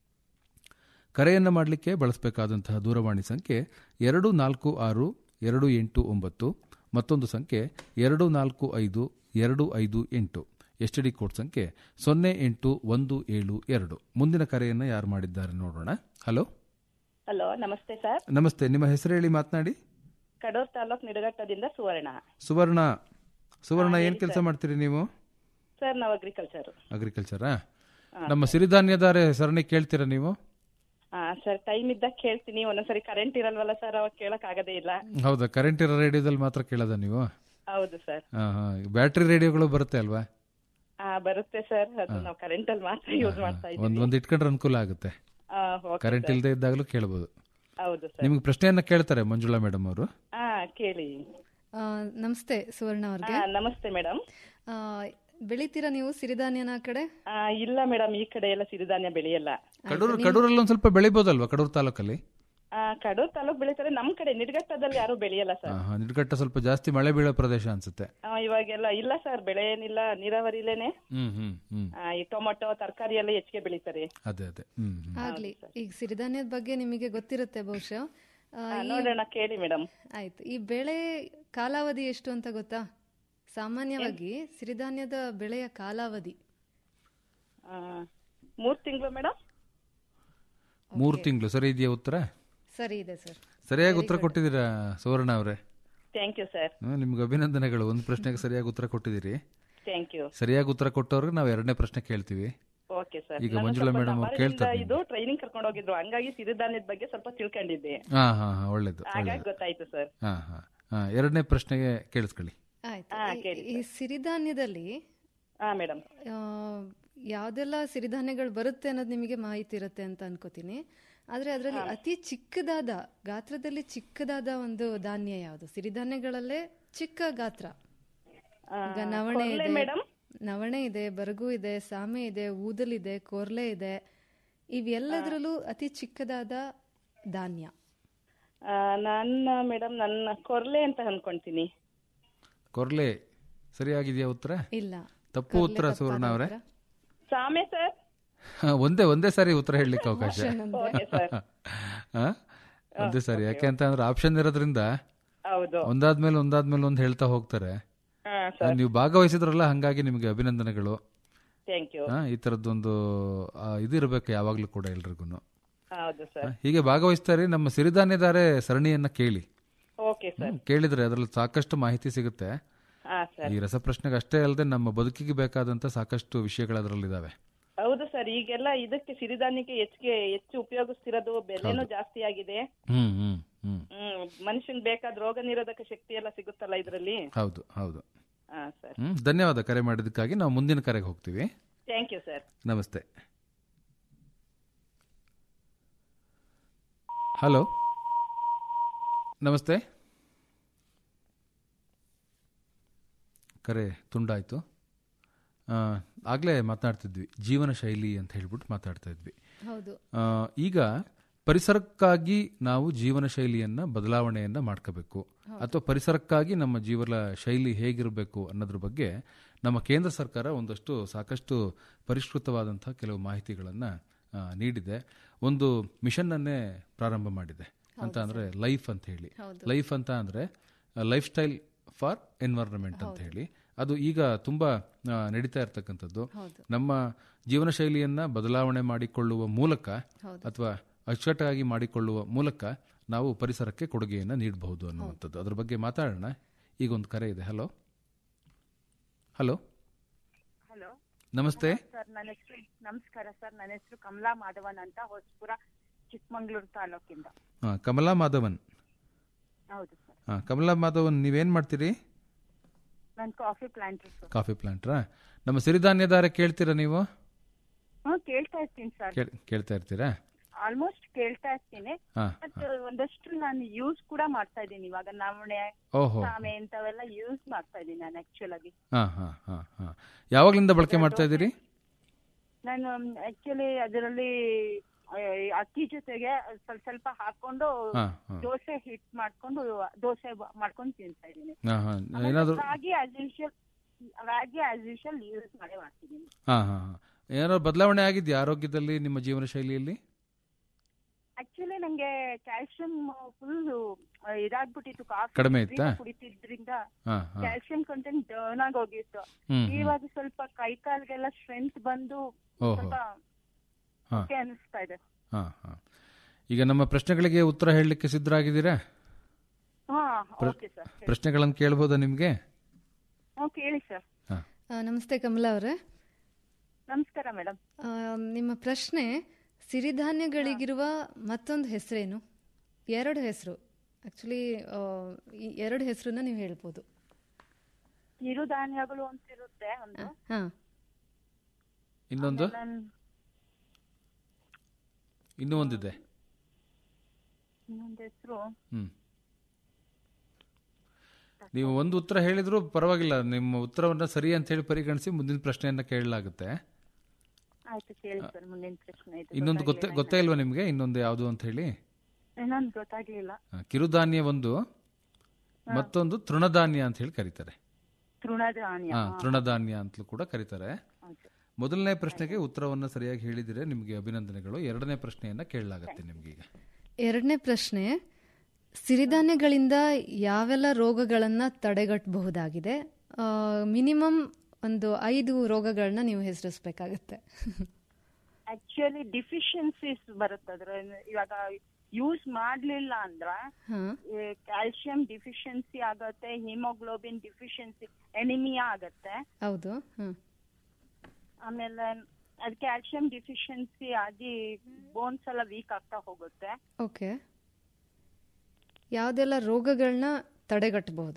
ಕರೆಯನ್ನ ಮಾಡಲಿಕ್ಕೆ ಬಳಸಬೇಕಾದಂತಹ ದೂರವಾಣಿ ಸಂಖ್ಯೆ ಎರಡು ನಾಲ್ಕು ಆರು ಎರಡು ಎಂಟು ಒಂಬತ್ತು ಮತ್ತೊಂದು ಸಂಖ್ಯೆ ಎರಡು ನಾಲ್ಕು ಐದು ಎರಡು ಐದು ಎಂಟು ಎಸ್ ಡಿ ಕೋಡ್ ಸಂಖ್ಯೆ ಸೊನ್ನೆ ಎಂಟು ಒಂದು ಏಳು ಎರಡು ಮುಂದಿನ ಕರೆಯನ್ನು ಯಾರು ಮಾಡಿದ್ದಾರೆ ನೋಡೋಣ ಹಲೋ ಹಲೋ ನಮಸ್ತೆ ಸರ್ ನಮಸ್ತೆ ನಿಮ್ಮ ಹೆಸರು ಹೇಳಿ ಮಾತನಾಡಿ ಕಡೂರ್ ತಾಲೂಕ್ ನಿಡಘಟ್ಟದಿಂದ ಸುವರ್ಣ ಸುವರ್ಣ ಸುವರ್ಣ ಏನು ಕೆಲಸ ಮಾಡ್ತೀರಿ ನೀವು ಸರ್ ನಾವು ಅಗ್ರಿಕಲ್ಚರ್ ಅಗ್ರಿಕಲ್ಚರಾ ನಮ್ಮ ಸಿರಿಧಾನ್ಯದಾರೆ ಸರಣಿ ಕೇಳ್ತೀರಾ ನೀವು ಹಾ ಸರ್ ಟೈಮ್ ಇದ್ದಾಗ ಕೇಳ್ತೀನಿ ಒಂದೊಂದ್ಸರಿ ಕರೆಂಟ್ ಇರಲ್ವಲ್ಲ ಸರ್ ಅವಾಗ ಕೇಳಕ್ ಆಗದೇ ಇಲ್ಲ ಹೌದಾ ಕರೆಂಟ್ ಇರೋ ರೇಡಿಯೋದಲ್ಲಿ ಮಾತ್ರ ಕೇಳೋದ ನೀವು ಹೌದು ಸರ್ ಹಾ ಹಾ ಬ್ಯಾಟ್ರಿ ರೇಡಿಯೋಗಳು ಬರುತ್ತೆ ಅಲ್ವಾ ಹಾ ಬರುತ್ತೆ ಸರ್ ಅದು ನಾವು ಕರೆಂಟ್ ಅಲ್ಲಿ ಮಾತ್ರ ಯೂಸ್ ಮಾಡ್ತಾ ಒಂದ್ ಇದ್ದೀವಿ ಒಂದ್ ಇಟ್ಕೊಂಡ್ರೆ ಅನುಕೂಲ ಆಗುತ್ತೆ ಆ, okay ಕರೆಂಟ್ sir. ಇಲ್ಲದೆ ಇದ್ದಾಗಲೂ ಕೇಳಬಹುದು ಹೌದು ಸರ್ ನಿಮ್ಗೆ ಪ್ರಶ್ನೆಯನ್ನ ಕೇಳ್ತಾರೆ ಮಂಜುಳಾ ಮೇಡಮ್ ಅವರು ಹಾ ಕೇಳಿ ಆ, ನಮಸ್ತೆ ಸುವರ್ಣ ಅವ್ರಿಗೆ ಹಾ ನಮಸ್ತೆ ಮೇಡಮ್ ಆ, ಬೆಳಿತೀರಾ ನೀವು ಸಿರಿಧಾನ್ಯನ ಆ ಕಡೆ ಇಲ್ಲ ಮೇಡಮ್ ಈ ಕಡೆ ಎಲ್ಲ ಸಿರಿಧಾನ್ಯ ಬೆಳೆಯಲ್ಲ ಕಡೂರು ಕಡೂರಲ್ಲಿ ಒಂದ್ ಸ್ವಲ್ಪ ಬೆಳಿಬೋದಲ್ವಾ ಕಡೂರು ತಾಲೂಕಲ್ಲಿ ಆ, ಕಡೂರ್ ತಾಲೂಕ್ ಬೆಳೀತಾರೆ ನಮ್ ಕಡೆ ನಿಡ್ಗಟ್ಟದಲ್ಲಿ ಯಾರು ಬೆಳೆಯಲ್ಲ ಸರ್ ಹಾ, ಹಾ, ನಿಡ್ಗಟ್ಟ ಸ್ವಲ್ಪ ಜಾಸ್ತಿ ಮಳೆ ಬೀಳೋ ಪ್ರದೇಶ ಅನ್ಸುತ್ತೆ ಆ, ಇವಾಗೆಲ್ಲ ಇಲ್ಲ ಸರ್ ಬೆಳೆ ಏನಿಲ್ಲ ನೀರಾವರಿಲೇನೆ ಹ್ಮ್ ಹ್ಮ್ ಹ್ಮ್ ಆ, ಈ ಟೊಮೊಟೊ ತರಕಾರಿ ಎಲ್ಲ ಹೆಚ್ಚಿಗೆ ಬೆಳೀತಾರೆ ಅದೇ ಅದೇ ಹ್ಮ್ ಹ್ಮ್ ಆಗ್ಲಿ ಈಗ ಸಿರಿಧಾನ್ಯದ ಬಗ್ಗೆ ನಿಮಗೆ ಗೊತ್ತಿರುತ್ತೆ ಬಹುಶಃ ಆ, ಆ, ಈ- ನೋಡೋಣ ಕೇಳಿ ಮೇಡಮ್ ಆಯ್ತು ಈ ಬೆಳೆ ಕಾಲಾವಧಿ ಎಷ್ಟು ಅಂತ ಗೊತ್ತಾ ಸಾಮಾನ್ಯವಾಗಿ ಸಿರಿಧಾನ್ಯದ ಬೆಳೆಯ ಕಾಲಾವಧಿ ಮೂರ್ ತಿಂಗಳು ಮೇಡಮ್ ಮೂರು ತಿಂಗಳು ಸರಿ ಇದೆಯಾ ಉತ್ತರ ಸರಿ ಇದೆ ಸರ್ ಸರಿಯಾಗಿ ಉತ್ತರ ಕೊಟ್ಟಿದ್ದೀರಾ ಸುವರ್ಣ ಅವರೇ ಥ್ಯಾಂಕ್ ಯು ಸರ್ ಹ್ಮ್, ನಿಮ್ಗೆ ಅಭಿನಂದನೆಗಳು ಒಂದು ಪ್ರಶ್ನೆಗೆ ಸರಿಯಾಗಿ ಉತ್ತರ ಕೊಟ್ಟಿದ್ದೀರಿ ಥ್ಯಾಂಕ್ ಯು ಸರಿಯಾಗಿ ಉತ್ತರ ಕೊಟ್ಟವ್ರಿಗೆ ನಾವು ಎರಡನೇ ಪ್ರಶ್ನೆ ಕೇಳ್ತೀವಿ ಓಕೆ ಸರ್ ಈಗ ಮಂಜುಳಾ ಮೇಡಮ್ ಅವ್ರು ಕೇಳ್ತಾರೆ ಇದು ಟ್ರೈನಿಂಗ್ ಕರ್ಕೊಂಡು ಹೋಗಿದ್ರು ಹಂಗಾಗಿ ಸಿರಿಧಾನ್ಯದ ಬಗ್ಗೆ ಸ್ವಲ್ಪ ತಿಳ್ಕೊಂಡಿದ್ದೆ ಹಾ ಹಾ ಹಾ ಒಳ್ಳೇದು ಹಾಗಾಗಿ ಒಳ್ಳೇದು ಗೊತ್ತಾಯ್ತು ಸರ್ ಹಾ ಹಾ ಹಾ ಎರಡನೇ ಪ್ರಶ್ನೆಗೆ ಕೇಳಿಸ್ಕೊಳ್ಳಿ ಆಯ್ತು ಹಾ, ಈ- ಕೇಳಿ ಈ ಸಿರಿಧಾನ್ಯದಲ್ಲಿ ಹಾ ಮೇಡಮ್ ಆ, ಯಾವ್ದೆಲ್ಲ ಸಿರಿಧಾನ್ಯಗಳು ಬರುತ್ತೆ ಅನ್ನೋದು ನಿಮಗೆ ಮಾಹಿತಿ ಇರುತ್ತೆ ಅಂತ ಅನ್ಕೋತೀನಿ ಆದ್ರೆ ಅದರಲ್ಲಿ ಅತಿ ಚಿಕ್ಕದಾದ ಗಾತ್ರದಲ್ಲಿ ಚಿಕ್ಕದಾದ ಒಂದು ಧಾನ್ಯ ಯಾವುದು ಸಿರಿಧಾನ್ಯಗಳಲ್ಲೇ ಚಿಕ್ಕ ಗಾತ್ರ ಈಗ ನವಣೆ ಇದೆ ನವಣೆ ಇದೆ ಬರಗು ಇದೆ ಸಾಮೆ ಇದೆ ಊದಲ್ ಇದೆ ಕೊರ್ಲೆ ಇದೆ ಇವೆಲ್ಲದರಲ್ಲೂ ಅತಿ ಚಿಕ್ಕದಾದ ಧಾನ್ಯ ನನ್ನ ಮೇಡಮ್ ನನ್ನ ಕೊರ್ಲೆ ಅಂತ ಅನ್ಕೊಂತೀನಿ ಕೊರ್ಲೆ ಸರಿಯಾಗಿದೆಯಾ ಉತ್ತರ ಇಲ್ಲ ತಪ್ಪು ಉತ್ತರ ಸುವರ್ಣ ಅವರೇ ಸಾಮೆ ಸರ್ ಹಾ, ಒಂದೇ ಒಂದೇ ಸಾರಿ ಉತ್ತರ ಹೇಳಲಿಕ್ಕೆ ಅವಕಾಶ ಓಕೆ ಸರ್ ಹಾ? ಒಂದೇ ಸಾರಿ ಯಾಕೆ ಅಂತ ಅಂದ್ರೆ ಆಪ್ಷನ್ ಇರೋದ್ರಿಂದ ಹೌದು ಒಂದಾದ್ಮೇಲೆ ಒಂದಾದ್ಮೇಲೆ ಒಂದ್ ಹೇಳ್ತಾ ಹೋಗ್ತಾರೆ ಹಾ ಹಾ, ಸರ್ ನೀವು ಭಾಗವಹಿಸಿದ್ರಲ್ಲ ಹಂಗಾಗಿ ನಿಮಗೆ ಅಭಿನಂದನೆಗಳು ಥ್ಯಾಂಕ್ ಯು ಹಾ, ಈ ತರದ್ದೊಂದು ಆ, ಇದು ಇರಬೇಕು ಯಾವಾಗ್ಲೂ ಕೂಡ ಎಲ್ರಿಗೂ ಹೌದು ಸರ್ ಹೀಗೆ ಭಾಗವಹಿಸ್ತಾರೆ ನಮ್ಮ ಸಿರಿಧಾನ್ಯಧಾರೆ ಸರಣಿಯನ್ನ ಕೇಳಿ ಓಕೆ ಸರ್ ಹ್ಮ್, ಕೇಳಿದ್ರೆ ಅದರಲ್ಲಿ ಸಾಕಷ್ಟು ಮಾಹಿತಿ ಸಿಗುತ್ತೆ ಹಾ ಸರ್ ಈ ರಸಪ್ರಶ್ನೆಗೆ ಅಷ್ಟೇ ಅಲ್ಲದೆ ನಮ್ಮ ಬದುಕಿಗೆ ಬೇಕಾದಂತ ಸಾಕಷ್ಟು ವಿಷಯಗಳು ಅದರಲ್ಲಿದ್ದಾವೆ ಹೌದು ಸರ್ ಈಗೆಲ್ಲ ಇದಕ್ಕೆ ಸಿರಿಧಾನ್ಯಕ್ಕೆ ಹೆಚ್ಚಿಗೆ ಹೆಚ್ಚು ಉಪಯೋಗಿಸ್ತಿರೋದು ಬೆಲೆನೂ ಜಾಸ್ತಿ ಆಗಿದೆ ಹ್ಮ್ ಹ್ಮ್ ಹ್ಮ್ ಹ್ಮ್ ಮನುಷ್ಯನ್ ಬೇಕಾದ ರೋಗ ನಿರೋಧಕ ಶಕ್ತಿ ಎಲ್ಲ ಸಿಗುತ್ತಲ್ಲ ಇದ್ರಲ್ಲಿ ಹೌದು ಹೌದು ಹಾ ಸರ್ ಹ್ಮ್ ಧನ್ಯವಾದ ಕರೆ ಮಾಡಿದ್ದಕ್ಕಾಗಿ ನಾವು ಮುಂದಿನ ಕರೆಗೆ ಹೋಗ್ತೀವಿ ಥ್ಯಾಂಕ್ ಯು ಸರ್ ನಮಸ್ತೆ ಹಲೋ ನಮಸ್ತೆ ಕರೆ ತುಂಡಾಯ್ತು ಆ, ಆಗ್ಲೇ ಮಾತನಾಡ್ತಿದ್ವಿ ಜೀವನ ಶೈಲಿ ಅಂತ ಹೇಳ್ಬಿಟ್ಟು ಮಾತಾಡ್ತಾ ಇದ್ವಿ ಹೌದು ಆ, ಈಗ ಪರಿಸರಕ್ಕಾಗಿ ನಾವು ಜೀವನ ಶೈಲಿಯನ್ನ ಬದಲಾವಣೆಯನ್ನ ಮಾಡ್ಕೋಬೇಕು ಅಥವಾ ಪರಿಸರಕ್ಕಾಗಿ ನಮ್ಮ ಜೀವನ ಶೈಲಿ ಹೇಗಿರಬೇಕು ಅನ್ನೋದ್ರ ಬಗ್ಗೆ ನಮ್ಮ ಕೇಂದ್ರ ಸರ್ಕಾರ ಒಂದಷ್ಟು ಸಾಕಷ್ಟು ಪರಿಷ್ಕೃತವಾದಂತಹ ಕೆಲವು ಮಾಹಿತಿಗಳನ್ನ ಆ, ನೀಡಿದೆ ಒಂದು ಮಿಷನ್ ಅನ್ನೇ ಪ್ರಾರಂಭ ಮಾಡಿದೆ ಅಂತ ಅಂದ್ರೆ ಲೈಫ್ ಅಂತ ಹೇಳಿ ಲೈಫ್ ಅಂತ ಅಂದ್ರೆ ಲೈಫ್ ಸ್ಟೈಲ್ ಫಾರ್ ಎನ್ವೈರನ್ಮೆಂಟ್ ಅಂತ ಹೇಳಿ ಅದು ಈಗ ತುಂಬಾ ಆ, ನಡೀತಾ ಇರ್ತಕ್ಕಂಥದ್ದು ನಮ್ಮ ಜೀವನ ಶೈಲಿಯನ್ನ ಬದಲಾವಣೆ ಮಾಡಿಕೊಳ್ಳುವ ಮೂಲಕ ಅಥವಾ ಅಚ್ಚುಕಟ್ಟಾಗಿ ಮಾಡಿಕೊಳ್ಳುವ ಮೂಲಕ ನಾವು ಪರಿಸರಕ್ಕೆ ಕೊಡುಗೆಯನ್ನು ನೀಡಬಹುದು ಅನ್ನುವಂಥದ್ದು ಅದ್ರ ಬಗ್ಗೆ ಮಾತಾಡೋಣ ಈಗ ಒಂದು ಕರೆ ಇದೆ ಹಲೋ ಹಲೋ ಹಲೋ ನಮಸ್ತೆ ಸರ್ ನನ್ನ ಹೆಸರು ನಮಸ್ಕಾರ ಸರ್ ನನ್ನ ಹೆಸರು ಕಮಲಾ ಮಾಧವನ್ ಅಂತ ಹೊಸಪುರ ಚಿಕ್ಕಮಂಗ್ಳೂರು ತಾಲೂಕಿಂದ ಹಾ, ಕಮಲಾ ಮಾಧವನ್ ಹೌದು ಸರ್ ಹಾ, ಕಮಲಾ ಮಾಧವನ್ ನೀವೇನ್ ಮಾಡ್ತೀರಿ ನಾನು ಕಾಫಿ ಪ್ಲಾಂಟರ್ ಸರ್ ಕಾಫಿ ಪ್ಲಾಂಟ್ರಾ ನಮ್ಮ ಸಿರಿಧಾನ್ಯದಾರ ಕೇಳ್ತೀರಾ ನೀವು ಹ್ಞೂ ಕೇಳ್ತಾ ಇರ್ತೀನಿ ಸರ್ ಕೇಳ್- ಕೇಳ್ತಾ ಇರ್ತೀರಾ ಆಲ್ಮೋಸ್ಟ್ ಕೇಳ್ತಾ ಇರ್ತೀನಿ ಹಾ ಮತ್ತೆ ಒಂದಷ್ಟು ನಾನು ಯೂಸ್ ಕೂಡ ಮಾಡ್ತಾ ಇದ್ದೀನಿ ಇವಾಗ ನವಣೆ ಓಹೋ ಸಾಮೆ ಇಂಥವೆಲ್ಲ ಯೂಸ್ ಮಾಡ್ತಾ ಇದ್ದೀನಿ ನಾನು ಆಕ್ಚುಲ್ ಆಗಿ ಹಾ ಹಾ ಹಾ ಹಾ ಯಾವಾಗ್ಲಿಂದ ಬಳಕೆ ಮಾಡ್ತಾ ಇದ್ದೀರಿ ನಾನು ಆಕ್ಚುಲಿ ಅದರಲ್ಲಿ ಆ, ಅಕ್ಕಿ ಜೊತೆಗೆ ಸ್ವಲ್ಪ ಸ್ವಲ್ಪ ಹಾಕೊಂಡು ಹಾ ಹಾ ದೋಸೆ ಹಿಟ್ ಮಾಡ್ಕೊಂಡು ದೋಸೆ ಬ- ಮಾಡ್ಕೊಂಡು ತಿಂತಾ ಇದ್ದೀನಿ ಹಾ ಹಾ ಏನಾದ್ರು ರಾಗಿ ಆಸ್ ಯೂಶಲ್ ರಾಗಿ ಆಸ್ ಯೂಶಲ್ ಯೂಸ್ ಮಾಡೇ ಮಾಡ್ತಿದ್ದೀನಿ ಹಾ ಹಾ ಹಾ ಏನಾದ್ರು ಬದಲಾವಣೆ ಆಗಿದೆಯಾ ಆರೋಗ್ಯದಲ್ಲಿ ನಿಮ್ಮ ಜೀವನ ಶೈಲಿಯಲ್ಲಿ ಆಕ್ಚುಲಿ ನಂಗೆ ಕ್ಯಾಲ್ಸಿಯಂ ಫುಲ್ ಇದಾಗ್ಬಿಟ್ಟಿತ್ತು ಕಾಫಿ ಕಡಿಮೆ ದಿನ ಇತ್ತಾ? ಕುಡಿತಿದ್ರಿಂದ ಹಾ ಹಾ ಕ್ಯಾಲ್ಸಿಯಂ ಕಂಟೆಂಟ್ ಡೌನ್ ಆಗಿ ಹೋಗಿತ್ತು ಹ್ಮ್ ಹ್ಮ್. ಇವಾಗ ಸ್ವಲ್ಪ ಕೈ ಕಾಲ್ಗೆಲ್ಲ ಸ್ಟ್ರೆಂತ್ ಬಂದು ಓಹೋ ಸ್ವಲ್ಪ ಹಾ ಓಕೆ ಅನಿಸ್ತಾ ಇದೆ ಹಾ ಹಾ ಈಗ ನಮ್ಮ ಪ್ರಶ್ನೆಗಳಿಗೆ ಉತ್ತರ ಹೇಳಲಿಕ್ಕೆ ಸಿದ್ಧರಾಗಿದ್ದೀರಾ ಹಾ ಓಕೆ ಸರ್ ಪ್ರಶ್ನೆಗಳನ್ನು ಕೇಳ್ಬೋದಾ ನಿಮ್ಗೆ ಹ್ಞೂ ಕೇಳಿ ಸರ್ ಹಾ ಆ, ನಮಸ್ತೆ ಕಮಲಾ ಅವರೇ ನಮಸ್ಕಾರ ಮೇಡಮ್ ಆ, ನಿಮ್ಮ ಪ್ರಶ್ನೆ ಸಿರಿಧಾನ್ಯಗಳಿಗಿರುವ ಮತ್ತೊಂದು ಹೆಸರೇನು ಎರಡು ಹೆಸರು ಆಕ್ಚುಲಿ ಎರಡು ಹೆಸರನ್ನ ನೀವು ಹೇಳ್ಬೋದು ಕಿರುಧಾನ್ಯಗಳು ಅಂತ ಇರುತ್ತೆ ಒಂದು ಹಾ ಇನ್ನೊಂದು ನನ್ ಇನ್ನೂ ಒಂದಿದೆ ಇನ್ನೊಂದ್ ಹೆಸರು ಹ್ಮ್ ನೀವು ಒಂದು ಉತ್ತರ ಹೇಳಿದ್ರು ಪರವಾಗಿಲ್ಲ ನಿಮ್ಮ ಉತ್ತರವನ್ನ ಸರಿ ಅಂತ ಹೇಳಿ ಪರಿಗಣಿಸಿ ಮುಂದಿನ ಪ್ರಶ್ನೆಯನ್ನ ಕೇಳಲಾಗುತ್ತೆ ಆಯ್ತು ಕೇಳಿ ಸರ್ ಮುಂದಿನ ಪ್ರಶ್ನೆ ಇದು ಇನ್ನೊಂದು ಗೊತ್ತೇ ಗೊತ್ತೇ ಇಲ್ವಾ ನಿಮ್ಗೆ ಇನ್ನೊಂದು ಯಾವುದು ಅಂತ ಹೇಳಿ ಇನ್ನೊಂದು ಗೊತ್ತಾಗ್ಲಿಲ್ಲ ಆ, ಕಿರುಧಾನ್ಯ ಒಂದು ಮತ್ತೊಂದು ತೃಣಧಾನ್ಯ ಅಂತ ಹೇಳಿ ಕರೀತಾರೆ ತೃಣಧಾನ್ಯ ಹಾ ತೃಣಧಾನ್ಯ ಅಂತಲೂ ಕೂಡ ಕರೀತಾರೆ ಮೊದಲನೇ ಪ್ರಶ್ನೆಗೆ ಉತ್ತರವನ್ನ ಸರಿಯಾಗಿ ಹೇಳಿದಿರೆ ನಿಮಗೆ ಅಭಿನಂದನೆಗಳು ಎರಡನೇ ಪ್ರಶ್ನೆಯನ್ನ ಕೇಳಲಾಗುತ್ತೆ ನಿಮ್ಗೆ ಈಗ ಎರಡನೇ ಪ್ರಶ್ನೆ ಸಿರಿಧಾನ್ಯಗಳಿಂದ ಯಾವೆಲ್ಲ ರೋಗಗಳನ್ನ ತಡೆಗಟ್ಟಬಹುದಾಗಿದೆ ಮಿನಿಮಮ್ ಒಂದು ಐದು ರೋಗಗಳನ್ನ ನೀವು ಹೆಸರಿಸ್ಬೇಕಾಗತ್ತೆ ಆಕ್ಚುಲಿ ಡಿಫಿಷಿಯನ್ಸೀಸ್ ಬರುತ್ತೆ ಅದ್ರ ಇವಾಗ ಯೂಸ್ ಮಾಡ್ಲಿಲ್ಲ ಅಂದ್ರ ಹಾ ಕ್ಯಾಲ್ಸಿಯಂ ಡಿಫಿಷಿಯನ್ಸಿ ಆಗತ್ತೆ ಹಿಮೋಗ್ಲೋಬಿನ್ ಡಿಫಿಷಿಯನ್ಸಿ ಎನಿಮಿಯಾ ಆಗತ್ತೆ ಹೌದು ಹ್ಮ್ ಆಮೇಲೆ ಅದು ಕ್ಯಾಲ್ಸಿಯಂ ಡಿಫಿಷಿಯನ್ಸಿ ಆಗಿ ಬೋನ್ಸ್ ಎಲ್ಲ ವೀಕ್ ಆಗ್ತಾ ಹೋಗುತ್ತೆ ಓಕೆ ಯಾವುದೆಲ್ಲ ರೋಗಗಳನ್ನ ತಡೆಗಟ್ಟಬಹುದು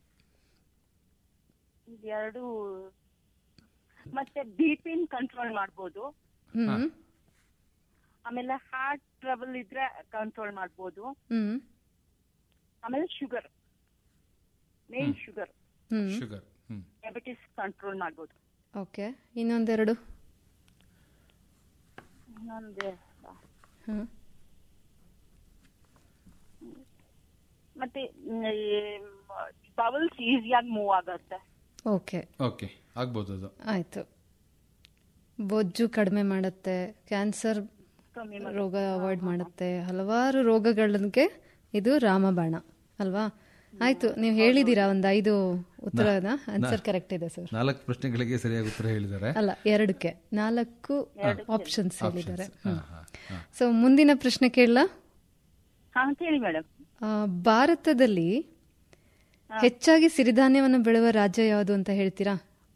ಎರಡು ಮತ್ತೆ ಬಿ ಪಿನ್ ಕಂಟ್ರೋಲ್ ಮಾಡ್ಬೋದು ಹ್ಮ್ ಆಮೇಲೆ ಹಾರ್ಟ್ ಟ್ರಬಲ್ ಇದ್ರೆ ಕಂಟ್ರೋಲ್ ಮಾಡ್ಬೋದು ಹ್ಮ್ ಆಮೇಲೆ ಶುಗರ್ ಮೇನ್ ಶುಗರ್ ಹ್ಮ್ ಶುಗರ್ ಹ್ಮ್ ಡಯಾಬಿಟಿಸ್ ಕಂಟ್ರೋಲ್ ಮಾಡ್ಬೋದು ಓಕೆ ಇನ್ನೊಂದೆರಡು ಇನ್ನೊಂದು ಹ್ಮ್ ಮತ್ತೆ ಬಬಲ್ಸ್ ಈಸಿಯಾಗಿ ಮೂವ್ ಆಗತ್ತೆ ಓಕೆ ಓಕೆ ಆಗ್ಬೋದು ಅದು ಆಯ್ತು ಬೊಜ್ಜು ಕಡಿಮೆ ಮಾಡುತ್ತೆ ಕ್ಯಾನ್ಸರ್ ಕಮ್ಮಿ ರೋಗ ಅವಾಯ್ಡ್ ಮಾಡುತ್ತೆ ಹಲವಾರು ರೋಗಗಳಿಗೆ ಇದು ರಾಮಬಾಣ ಅಲ್ವಾ ಆಯ್ತು ನೀವು ಹೇಳಿದೀರಾ ಒಂದು ಐದು ಉತ್ತರನ ಆನ್ಸರ್ ಕರೆಕ್ಟ್ ಇದೆ ಸರ್ ನಾಲ್ಕು ಪ್ರಶ್ನೆಗಳಿಗೆ ಸರಿಯಾಗಿ ಉತ್ತರ ಹೇಳಿದ್ದಾರೆ ಅಲ್ಲ ಎರಡಕ್ಕೆ ನಾಲ್ಕು ಆಪ್ಷನ್ಸ್ ಹೇಳಿದ್ದಾರೆ ಹಾ, ಹಾ, ಹಾ. ಸೊ ಮುಂದಿನ ಪ್ರಶ್ನೆ ಕೇಳಲಾ ಹಾ ಕೇಳಿ ಮೇಡಮ್ ಆ, ಭಾರತದಲ್ಲಿ ಹೆಚ್ಚಾಗಿ ಸಿರಿಧಾನ್ಯವನ್ನು ಬೆಳೆಯುವ ರಾಜ್ಯ ಯಾವುದು ಅಂತ ಹೇಳ್ತೀರಾ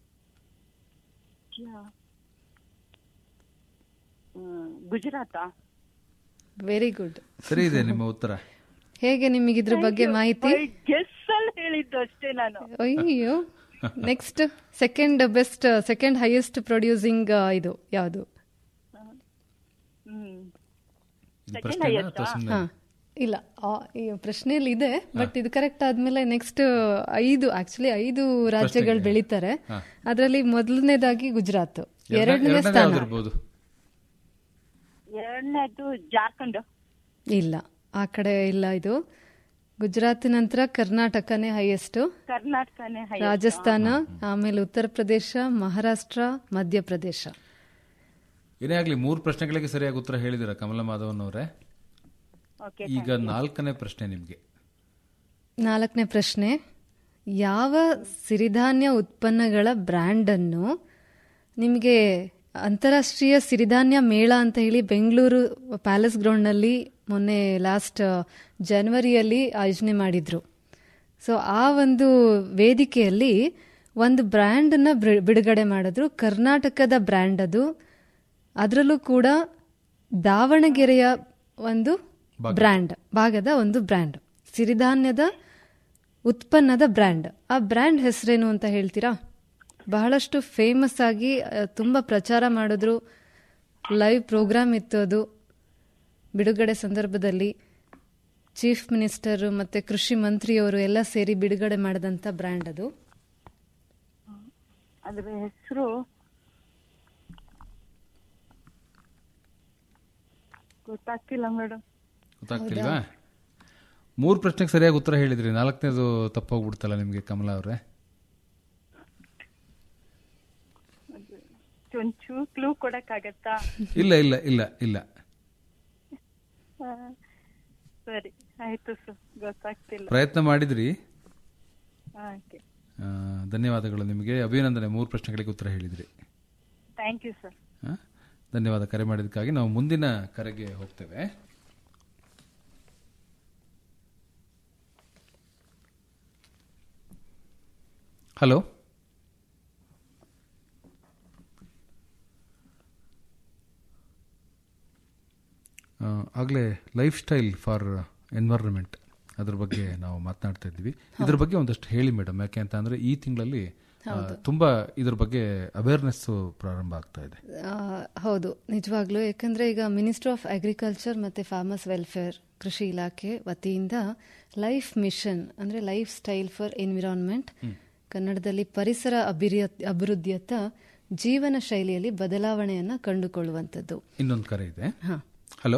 ಗುಜರಾತಾ ವೆರಿ ಗುಡ್ ಸರಿ ಇದೆ ನಿಮ್ಮ ಉತ್ತರ ಹೇಗೆ ನಿಮಗೆ ಇದ್ರ ಬಗ್ಗೆ ಮಾಹಿತಿ ಗೆಸ್ ಅಲ್ಲಿ ಹೇಳಿದ್ದು ಅಷ್ಟೇ ನಾನು ಅಯ್ಯೋ next second best second highest producing ಇದು ಯಾವುದು ಹ್ಮ್ ಇದು ಪ್ರಶ್ನೆನಾ ಅಥವಾ ಸುಮ್ನೆ? ಹಾ ಇಲ್ಲ ಆ, ಈ ಪ್ರಶ್ನೆಯಲ್ಲಿ ಇದೆ ಬಟ್ ಇದು ಕರೆಕ್ಟ್ ಆದ್ಮೇಲೆ ನೆಕ್ಸ್ಟ್ ಐದು ಆಕ್ಚುಲಿ ಐದು ರಾಜ್ಯಗಳು ಬೆಳೀತಾರೆ ಅದರಲ್ಲಿ ಮೊದಲನೇದಾಗಿ ಗುಜರಾತ್ ಎರಡನೇ- ಎರಡನೇ ಎರಡನೇದು ಸ್ಥಾನ ಯಾವ್ದಿರ್ಬೋದು ಎರಡನೇದು ಜಾರ್ಖಂಡ್ ಇಲ್ಲ ಆ ಕಡೆ ಇಲ್ಲ ಇದು ಗುಜರಾತ್ ನಂತರ ಕರ್ನಾಟಕನೇ ಹೈಯೆಸ್ಟ್ ಕರ್ನಾಟಕನೇ highest. ರಾಜಸ್ಥಾನ ಆಮೇಲೆ ಉತ್ತರ ಪ್ರದೇಶ ಮಹಾರಾಷ್ಟ್ರ ಮಧ್ಯಪ್ರದೇಶ ಏನೇ ಆಗ್ಲಿ ಮೂರು ಪ್ರಶ್ನೆಗಳಿಗೆ ಸರಿಯಾಗಿ ಉತ್ತರ ಹೇಳಿದಿರ ಕಮಲ ಮಾಧವನ್ ಅವರೇ Okay, ಈಗ ನಾಲ್ಕನೇ ಪ್ರಶ್ನೆ ನಿಮ್ಗೆ ನಾಲ್ಕನೇ ಪ್ರಶ್ನೆ ಯಾವ ಸಿರಿಧಾನ್ಯ ಉತ್ಪನ್ನಗಳ ಬ್ರ್ಯಾಂಡ್ ಅನ್ನು ನಿಮಗೆ ಅಂತಾರಾಷ್ಟ್ರೀಯ ಸಿರಿಧಾನ್ಯ ಮೇಳ ಅಂತ ಹೇಳಿ ಬೆಂಗಳೂರು ಪ್ಯಾಲೇಸ್ ಗ್ರೌಂಡ್ನಲ್ಲಿ ಮೊನ್ನೆ ಲಾಸ್ಟ್ ಜನವರಿಯಲ್ಲಿ ಆಯೋಜನೆ ಮಾಡಿದ್ರು ಸೊ ಆ ಒಂದು ವೇದಿಕೆಯಲ್ಲಿ ಒಂದು ಬ್ರ್ಯಾಂಡನ್ನು ಬಿಡುಗಡೆ ಮಾಡಿದ್ರು ಕರ್ನಾಟಕದ ಬ್ರ್ಯಾಂಡ್ ಅದು ಅದರಲ್ಲೂ ಕೂಡ ದಾವಣಗೆರೆಯ ಒಂದು ಬ್ರ್ಯಾಂಡ್ ಭಾಗದ ಒಂದು ಬ್ರ್ಯಾಂಡ್ ಸಿರಿಧಾನ್ಯದ ಉತ್ಪನ್ನದ ಬ್ರ್ಯಾಂಡ್ ಆ ಬ್ರ್ಯಾಂಡ್ ಹೆಸರೇನು ಅಂತ ಹೇಳ್ತೀರಾ ಬಹಳಷ್ಟು ಫೇಮಸ್ ಆಗಿ ಆ, ತುಂಬಾ ಪ್ರಚಾರ ಮಾಡಿದ್ರು ಲೈವ್ ಪ್ರೋಗ್ರಾಮ್ ಇತ್ತು ಅದು ಬಿಡುಗಡೆ ಸಂದರ್ಭದಲ್ಲಿ ಚೀಫ್ ಮಿನಿಸ್ಟರ್ ಮತ್ತೆ ಕೃಷಿ ಮಂತ್ರಿಯವರು ಎಲ್ಲ ಸೇರಿ ಬಿಡುಗಡೆ ಮಾಡಿದಂತ ಬ್ರ್ಯಾಂಡ್ ಅದು ಅದ್ರ ಹೆಸರು ಗೊತ್ತಾಗ್ತಿಲ್ಲ ಮೇಡಮ್ ಗೊತ್ತಾಗ್ತಿಲ್ವಾ ಮೂರು ಪ್ರಶ್ನೆಗೆ ಸರಿಯಾಗಿ ಉತ್ತರ ಹೇಳಿದ್ರಿ ನಾಲ್ಕನೇದು ತಪ್ಪೋಗ್ಬಿಡ್ತಲ್ಲ ನಿಮ್ಗೆ ಕಮಲ ಅವರೇ ಒಂಚೂರು ಕ್ಲೂ ಕೊಡಕ್ಕಾಗತ್ತಾ ಇಲ್ಲ ಇಲ್ಲ ಇಲ್ಲ ಇಲ್ಲ ಆ, ಸರಿ ಆಯ್ತು ಸರ್ ಗೊತ್ತಾಗ್ತಿಲ್ಲ ಪ್ರಯತ್ನ ಮಾಡಿದ್ರಿ ಓಕೆ ಆ, ಧನ್ಯವಾದಗಳು ನಿಮಗೆ ಅಭಿನಂದನೆ ಮೂರು ಪ್ರಶ್ನೆಗಳಿಗೆ ಉತ್ತರ ಹೇಳಿದ್ರಿ ಥ್ಯಾಂಕ್ ಯು ಸರ್ ಆ, ಧನ್ಯವಾದ ಕರೆ ಮಾಡಿದ್ದಕ್ಕಾಗಿ ನಾವು ಮುಂದಿನ ಕರೆಗೆ ಹೋಗ್ತೇವೆ hello lifestyle for environment ಅದ್ರ ಬಗ್ಗೆ ನಾವು ಮಾತನಾಡ್ತಾ ಇದ್ವಿ ಇದ್ರ ಬಗ್ಗೆ ಒಂದಷ್ಟು ಹೇಳಿ ಮೇಡಮ್ ಯಾಕೆ ಅಂತ ಅಂದ್ರೆ ಈ ತಿಂಗಳಲ್ಲಿ ಆ, ತುಂಬಾ ಇದ್ರ ಬಗ್ಗೆ ಅವೇರ್ನೆಸ್ ಪ್ರಾರಂಭ ಆಗ್ತಾ ಇದೆ ಆ, ಹೌದು ನಿಜವಾಗ್ಲೂ ಯಾಕಂದ್ರೆ ಈಗ ಮಿನಿಸ್ಟ್ರಿ ಆಫ್ ಅಗ್ರಿಕಲ್ಚರ್ ಮತ್ತೆ ಫಾರ್ಮರ್ಸ್ ವೆಲ್ಫೇರ್ ಕೃಷಿ ಇಲಾಖೆ ವತಿಯಿಂದ ಲೈಫ್ ಮಿಷನ್ ಅಂದ್ರೆ ಲೈಫ್ ಸ್ಟೈಲ್ ಫಾರ್ ಎನ್ವಿರಾನ್ಮೆಂಟ್ ಕನ್ನಡದಲ್ಲಿ ಪರಿಸರ ಅಭಿರಿಯ ಅಭಿವೃದ್ಧಿಯತ್ತ ಜೀವನ ಶೈಲಿಯಲ್ಲಿ ಬದಲಾವಣೆಯನ್ನ ಕಂಡುಕೊಳ್ಳುವಂಥದ್ದು ಇನ್ನೊಂದು ಕರೆ ಇದೆ ಹಾ ಹಲೋ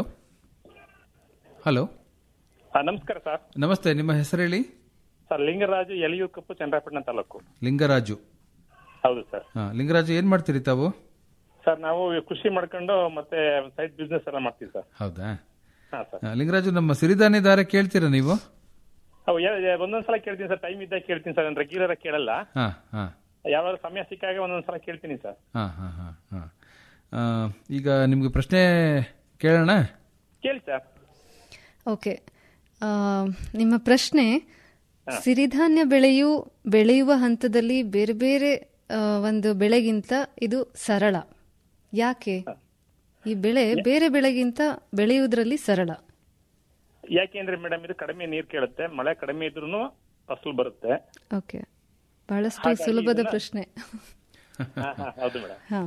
ಹಲೋ ಹಾ, ನಮಸ್ಕಾರ ಸರ್ ನಮಸ್ತೆ ನಿಮ್ಮ ಹೆಸರು ಹೇಳಿ ಸರ್ ಲಿಂಗರಾಜು ಎಲಿಯು ಕಪ್ಪು ಚಂದ್ರಪಟ್ಟಣ ತಾಲೂಕು ಲಿಂಗರಾಜು ಹೌದು ಸರ್ ಹಾ ಲಿಂಗರಾಜು ಏನ್ ಮಾಡ್ತೀರಿ ತಾವು ಸರ್ ನಾವು ಕೃಷಿ ಮಾಡ್ಕೊಂಡು ಮತ್ತೆ ಸೈಡ್ ಬಿಸ್ನೆಸ್ ಎಲ್ಲ ಮಾಡ್ತೀವಿ ಸರ್ ಹೌದಾ ಹಾ ಸರ್ ಆ, ಲಿಂಗರಾಜು ನಮ್ಮ ಸಿರಿಧಾನ್ಯ ದಾರ ಕೇಳ್ತೀರಾ ನೀವು ಅವು ಯಾ- ಯಾ- ಒಂದೊಂದ್ಸಲ ಕೇಳ್ತೀನಿ ಸರ್ ಟೈಮ್ ಇದ್ದಾಗ ಕೇಳ್ತೀನಿ ಸರ್ ನಾನು ರೆಗ್ಯುಲರ್ ಆಗಿ ಕೇಳಲ್ಲ ಹಾ ಹಾ ಯಾವಾಗ ಸಮಯ ಸಿಕ್ಕಾಗ ಒಂದೊಂದ್ಸಲ ಕೇಳ್ತೀನಿ ಸರ್ ಹಾ ಹಾ ಹಾ ಹಾ ಆ, ಈಗ ನಿಮ್ಗೆ ಪ್ರಶ್ನೆ ಕೇಳೋಣ ಕೇಳಿ ಸರ್ ಓಕೆ ಆ, ನಿಮ್ಮ ಪ್ರಶ್ನೆ ಸಿರಿಧಾನ್ಯ ಬೆಳೆಯು ಬೆಳೆಯುವ ಹಂತದಲ್ಲಿ ಬೇರೆ ಬೇರೆ ಆ, ಒಂದು ಬೆಳೆಗಿಂತ ಇದು ಸರಳ ಯಾಕೆ ಈ ಬೆಳೆ ಬೇರೆ ಬೆಳೆಗಿಂತ ಬೆಳೆಯುವುದರಲ್ಲಿ ಸರಳ ಯಾಕೆಂದ್ರೆ ಮೇಡಮ್ ಇದು ಕಡಿಮೆ ನೀರ್ ಕೇಳುತ್ತೆ ಮಳೆ ಕಡಿಮೆ ಇದ್ರೂ ಫಸಲು ಬರುತ್ತೆ ಓಕೆ ಬಹಳಷ್ಟು ಹಾಗಾಗಿ ಸುಲಭದ ಇದನ್ನ- ಪ್ರಶ್ನೆ ಹಾ, ಹಾ, ಹೌದು ಮೇಡಮ್ ಹಾ